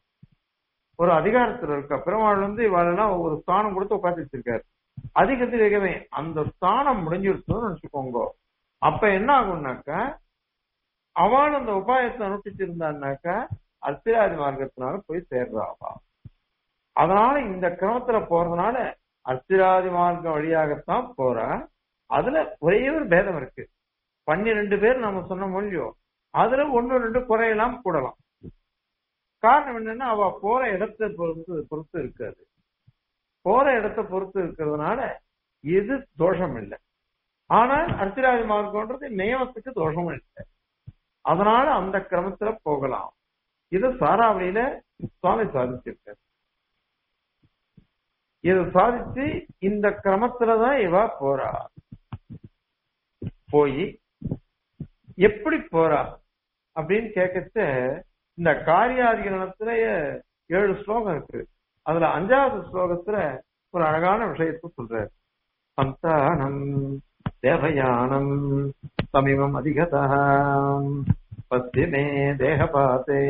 [SPEAKER 1] ஒரு அதிகாரத்துல இருக்கா பெருமாள் வந்து இவாளெல்லாம் ஒரு ஸ்தானம் கொடுத்து உட்காந்து வச்சிருக்காரு அதிகத்திலேயே அந்த ஸ்தானம் முடிஞ்சிருச்சுன்னு நினைச்சுக்கோங்க அப்ப என்ன ஆகும்னாக்கா அவள் அந்த உபாயத்தை அனுப்பிச்சிருந்தான்னாக்கா அர்த்திராதி மார்க்கத்தினால போய் சேர்றாவா அதனால இந்த கிரமத்துல போறதுனால அர்த்திராதி மார்க்கம் வழியாகத்தான் போறா அதுல ஒரே ஒரு பேதம் இருக்கு பன்னிரெண்டு பேர் நம்ம சொன்ன மொழியோ அதுல ஒன்னு ரெண்டு குறையெல்லாம் கூடலாம் காரணம் என்னன்னா அவ போற இடத்தை பொறுத்து பொறுத்து இருக்காது போற இடத்தை பொறுத்து இருக்கிறதுனால இது தோஷம் இல்லை ஆனால் அர்த்திராதி மார்க்கம்ன்றது நியமத்துக்கு தோஷமும் இல்லை அதனால அந்த கிரமத்துல போகலாம் இது சாராவளியில சுவாமி சாதிச்சிருக்காரு இது சாதிச்சு இந்த கிரமத்துலதான் இவ போறா போய் எப்படி போறா அப்படின்னு கேட்கச்ச இந்த காரியாதிகரணத்துல ஏழு ஸ்லோகம் இருக்கு அதுல அஞ்சாவது ஸ்லோகத்துல ஒரு அழகான விஷயத்த சொல்றாரு சந்தானம் தேவயானம் சமீபம் அதிகதா பஸ்திமே தேகபாத்தே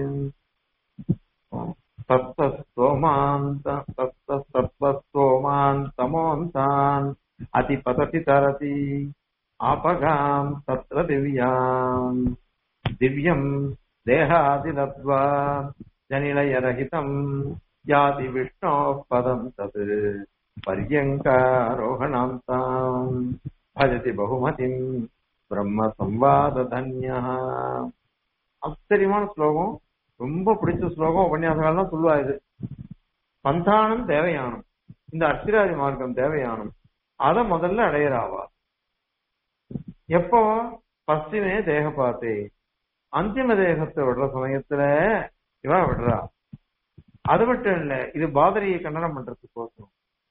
[SPEAKER 1] தத்தஸ்தோமாந்தமோந்தான் அதிபததி தரதி ஆபகாம் தத்ர திவ்யாம் திவ்யம் தேகாதிலத்வா ஜனிலயரகிதம் யாதி விஷ்ணோ பதம் தது பர்யங்காரோகணாம் தாம் பஜதி பகுமதிம் பிரம்ம சம்வாத தன்யா ஆச்சரியமான ஸ்லோகம் ரொம்ப பிடிச்ச ஸ்லோகம் உபன்யாசங்கள்லாம் சொல்லுவா இது பந்தானம் தேவையானம் இந்த அர்ச்சிராதி மார்க்கம் தேவையானம் அத முதல்ல அடையறாவா எப்போ பஸ்திமே தேக பார்த்தே அந்திம தேகத்தை விடுற சமயத்துல இவ விடுறா அது மட்டும் இல்ல இது பாதரியை கண்டனம் பண்றதுக்கோசரம்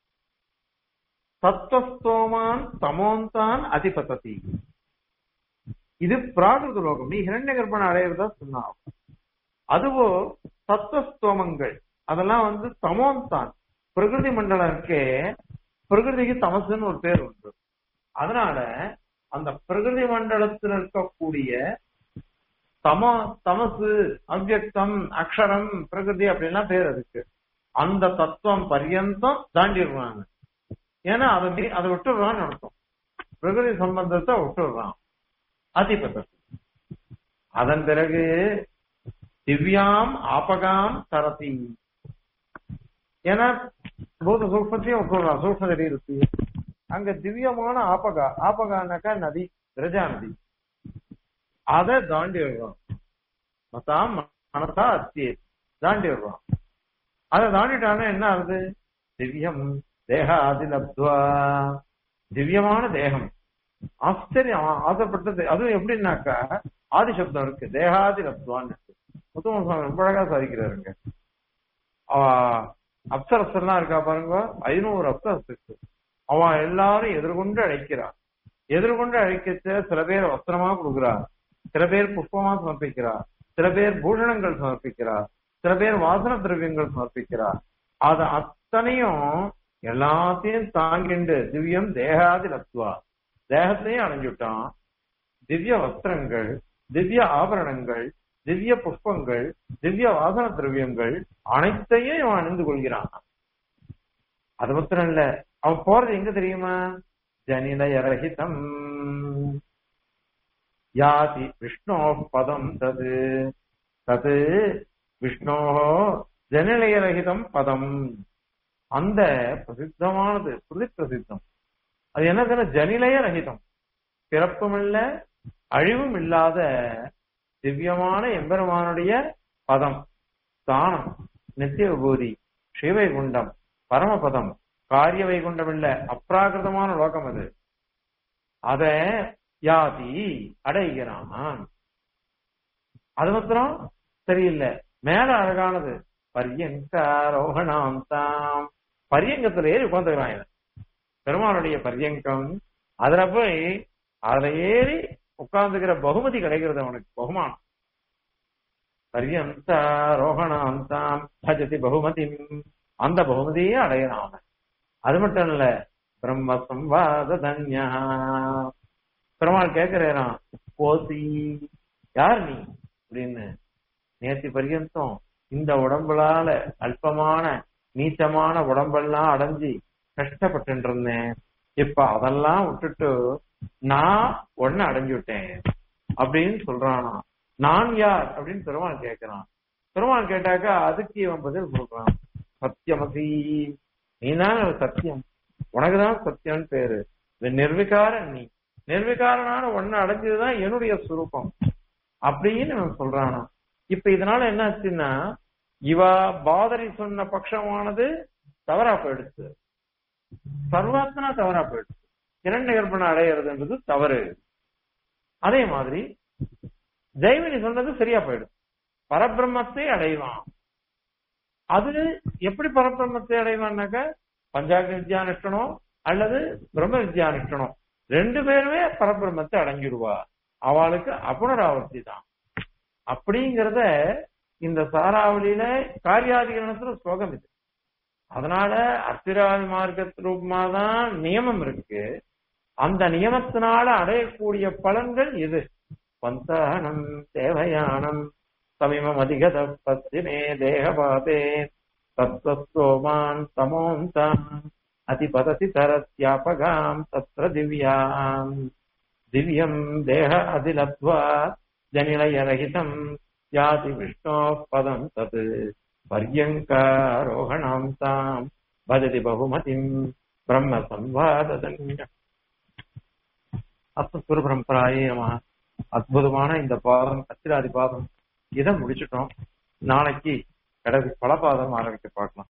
[SPEAKER 1] தத்துவஸ்தோமான் தமோந்தான் அதிபததி இது பிராகிருத லோகம் நீ ஹிரண்ய கர்ப்பனை அடையிறதா சொன்னா அதுவோ தத்துவஸ்தோமங்கள் அதெல்லாம் வந்து தமோந்தான் பிரகிருதி மண்டலம் இருக்கே பிரகிருதிக்கு தமசுன்னு ஒரு பேர் உண்டு அதனால அந்த பிரகிருதி மண்டலத்தில் இருக்கக்கூடிய தம தமசு அவ்யக்தம் அக்ஷரம் பிரகிருதி அப்படின்லாம் பேர் அதுக்கு அந்த தத்துவம் பரியந்தம் தாண்டிடுறாங்க ஏன்னா அதை மீ- அதை விட்டுடுறான்னு அர்த்தம் பிரகிருதி சம்பந்தத்தை விட்டுடுறான் அதிபதம் அதன் பிறகு திவ்யாம் ஆபகாம் தரதி ஏன்னா பூத சூக்மத்தையும் விட்டுடுறான் சூக்ம சரீரத்து அங்க திவ்யமான ஆபகா ஆபகானாக்கா நதி விரஜா நதி அதை தாண்டி விடுறான் மத்தாம் மனசா அத்தியே தாண்டி விடுறான் அதை தாண்டிட்டானா என்ன ஆகுது திவ்யம் தேக ஆதிலப்துவா திவ்யமான தேகம் ஆச்சரியம் ஆ- ஆசைப்பட்டது அதுவும் எப்படின்னாக்கா ஆதி சப்தம் இருக்கு தேகாதி லப்துவான்னு இருக்கு முத்தும சுவாமி ரொம்ப அழகா சாதிக்கிறாருங்க அப்சரஸ் எல்லாம் இருக்கா பாருங்க ஐநூறு அப்சரஸ் இருக்கு அவன் எல்லாரும் எதிர்கொண்டு அழைக்கிறான் எதிர்கொண்டு அழைக்கச்ச சில பேர் வஸ்திரமா கொடுக்குறா சில பேர் புஷ்பமா சமர்ப்பிக்கிறா சில பேர் பூஷணங்கள் சமர்ப்பிக்கிறா சில பேர் வாசன திரவியங்கள் சமர்ப்பிக்கிறா அத அத்தனையும் எல்லாத்தையும் தாங்கிண்டு திவ்யம் தேகாதி லத்துவா தேகத்தையும் அடைஞ்சுட்டான் திவ்ய வஸ்திரங்கள் திவ்ய ஆபரணங்கள் திவ்ய புஷ்பங்கள் திவ்ய வாசன திரவியங்கள் அனைத்தையும் இவன் அணிந்து கொள்கிறான் அது மாத்திரம் இல்ல அவன் போறது எங்க தெரியுமா ஜனிலயரகிதம் யாதி விஷ்ணோ பதம் தது தது விஷ்ணோ ஜனிலயரகிதம் பதம் அந்த பிரசித்தமானது ஸ்ருதி பிரசித்தம் அது என்னதுன்னா ஜனிலய ரகிதம் பிறப்பும் இல்ல அழிவும் இல்லாத திவ்யமான எம்பெருமானுடைய பதம் ஸ்தானம் நித்திய விபூதி ஸ்ரீவைகுண்டம் பரமபதம் காரிய வைகுண்டம் இல்ல அப்ராகிருதமான லோகம் அது அத யாதி அடைகிறான் அது மாத்திரம் சரியில்லை மேல அழகானது பரியங்காரோகணாம் தாம் பரியங்கத்துல ஏறி உட்காந்துக்கிறான் இவன் பெருமானுடைய பரியங்கம் அதுல போய் அதுல ஏறி உட்கார்ந்துக்கிற பகுமதி கிடைக்கிறது அவனுக்கு பகுமானம் பரியந்த ரோகணாந்தாம் பஜதி பகுமதி அந்த பகுமதியே அடையறான் அவன் அது மட்டும் இல்ல பிரம்ம சம்வாத தன்யா பெருமாள் கேட்கிறான் போசி யார் நீ அப்படின்னு நேத்தி பரியந்தம் இந்த உடம்புலால அல்பமான நீச்சமான உடம்பெல்லாம் அடைஞ்சு கஷ்டப்பட்டு இருந்தேன் இப்ப அதெல்லாம் விட்டுட்டு நான் ஒன்னு அடைஞ்சு விட்டேன் அப்படின்னு சொல்றானா நான் யார் அப்படின்னு பெருமாள் கேட்கிறான் பெருமாள் கேட்டாக்கா அதுக்கு இவன் பதில் சொல்றான் சத்தியமசி நீதான் சத்தியம் உனக்குதான் சத்தியம்னு பேரு நிர்விகாரன் நீ நிர்விகாரனான ஒன்னு அடைஞ்சதுதான் என்னுடைய சுரூபம் அப்படின்னு இவன் சொல்றானா இப்ப இதனால என்ன ஆச்சுன்னா இவ பாதரி சொன்ன பட்சமானது தவறா போயிடுச்சு சர்வாத்மனா தவறா போயிடுச்சு இரண்டு கற்பனை அடையிறதுன்றது தவறு அதே மாதிரி ஜெய்வினி சொன்னது சரியா போயிடுது பரபிரம்மத்தை அடைவான் அது எப்படி பரபிரம்மத்தை அடைவான்னாக்க பஞ்சாங்க வித்யானுஷ்டனம் அல்லது பிரம்ம வித்யானுஷ்டனம் ரெண்டு பேருமே பரபிரம்மத்தை அடைஞ்சிடுவா அவளுக்கு அப்புனராவர்த்தி தான் அப்படிங்கிறத இந்த சாராவளியில காரியாதிகரணத்துல ஸ்லோகம் இது அதனால அத்திராதி மார்க்க ரூபமா தான் நியமம் இருக்கு அந்த நியமத்தினால அடையக்கூடிய பலன்கள் இது பந்தானம் தேவயானம் சமிமம் அதிகத பத்திமே தேகபாதே தத்வஸ்தோமான் தமோம் தாம் அதிபததி தரத்யாபகாம் தத்ர திவ்யாம் திவ்யம் தேக அதிலத்வா ஜனிலயரகிதம் யாதி விஷ்ணோ பதம் தத் பர்யங்காரோகணாம் தாம் பஜதி பகுமதிம் பிரம்ம சம்வாததன்ய அஸ்மத்குரு பரம்பராயே நம அற்புதமான இந்த பாதம் அத்திராதி பாதம் இதை முடிச்சிட்டோம் நாளைக்கு கடைசி பல பாதம் ஆரம்பிக்க பார்க்கலாம்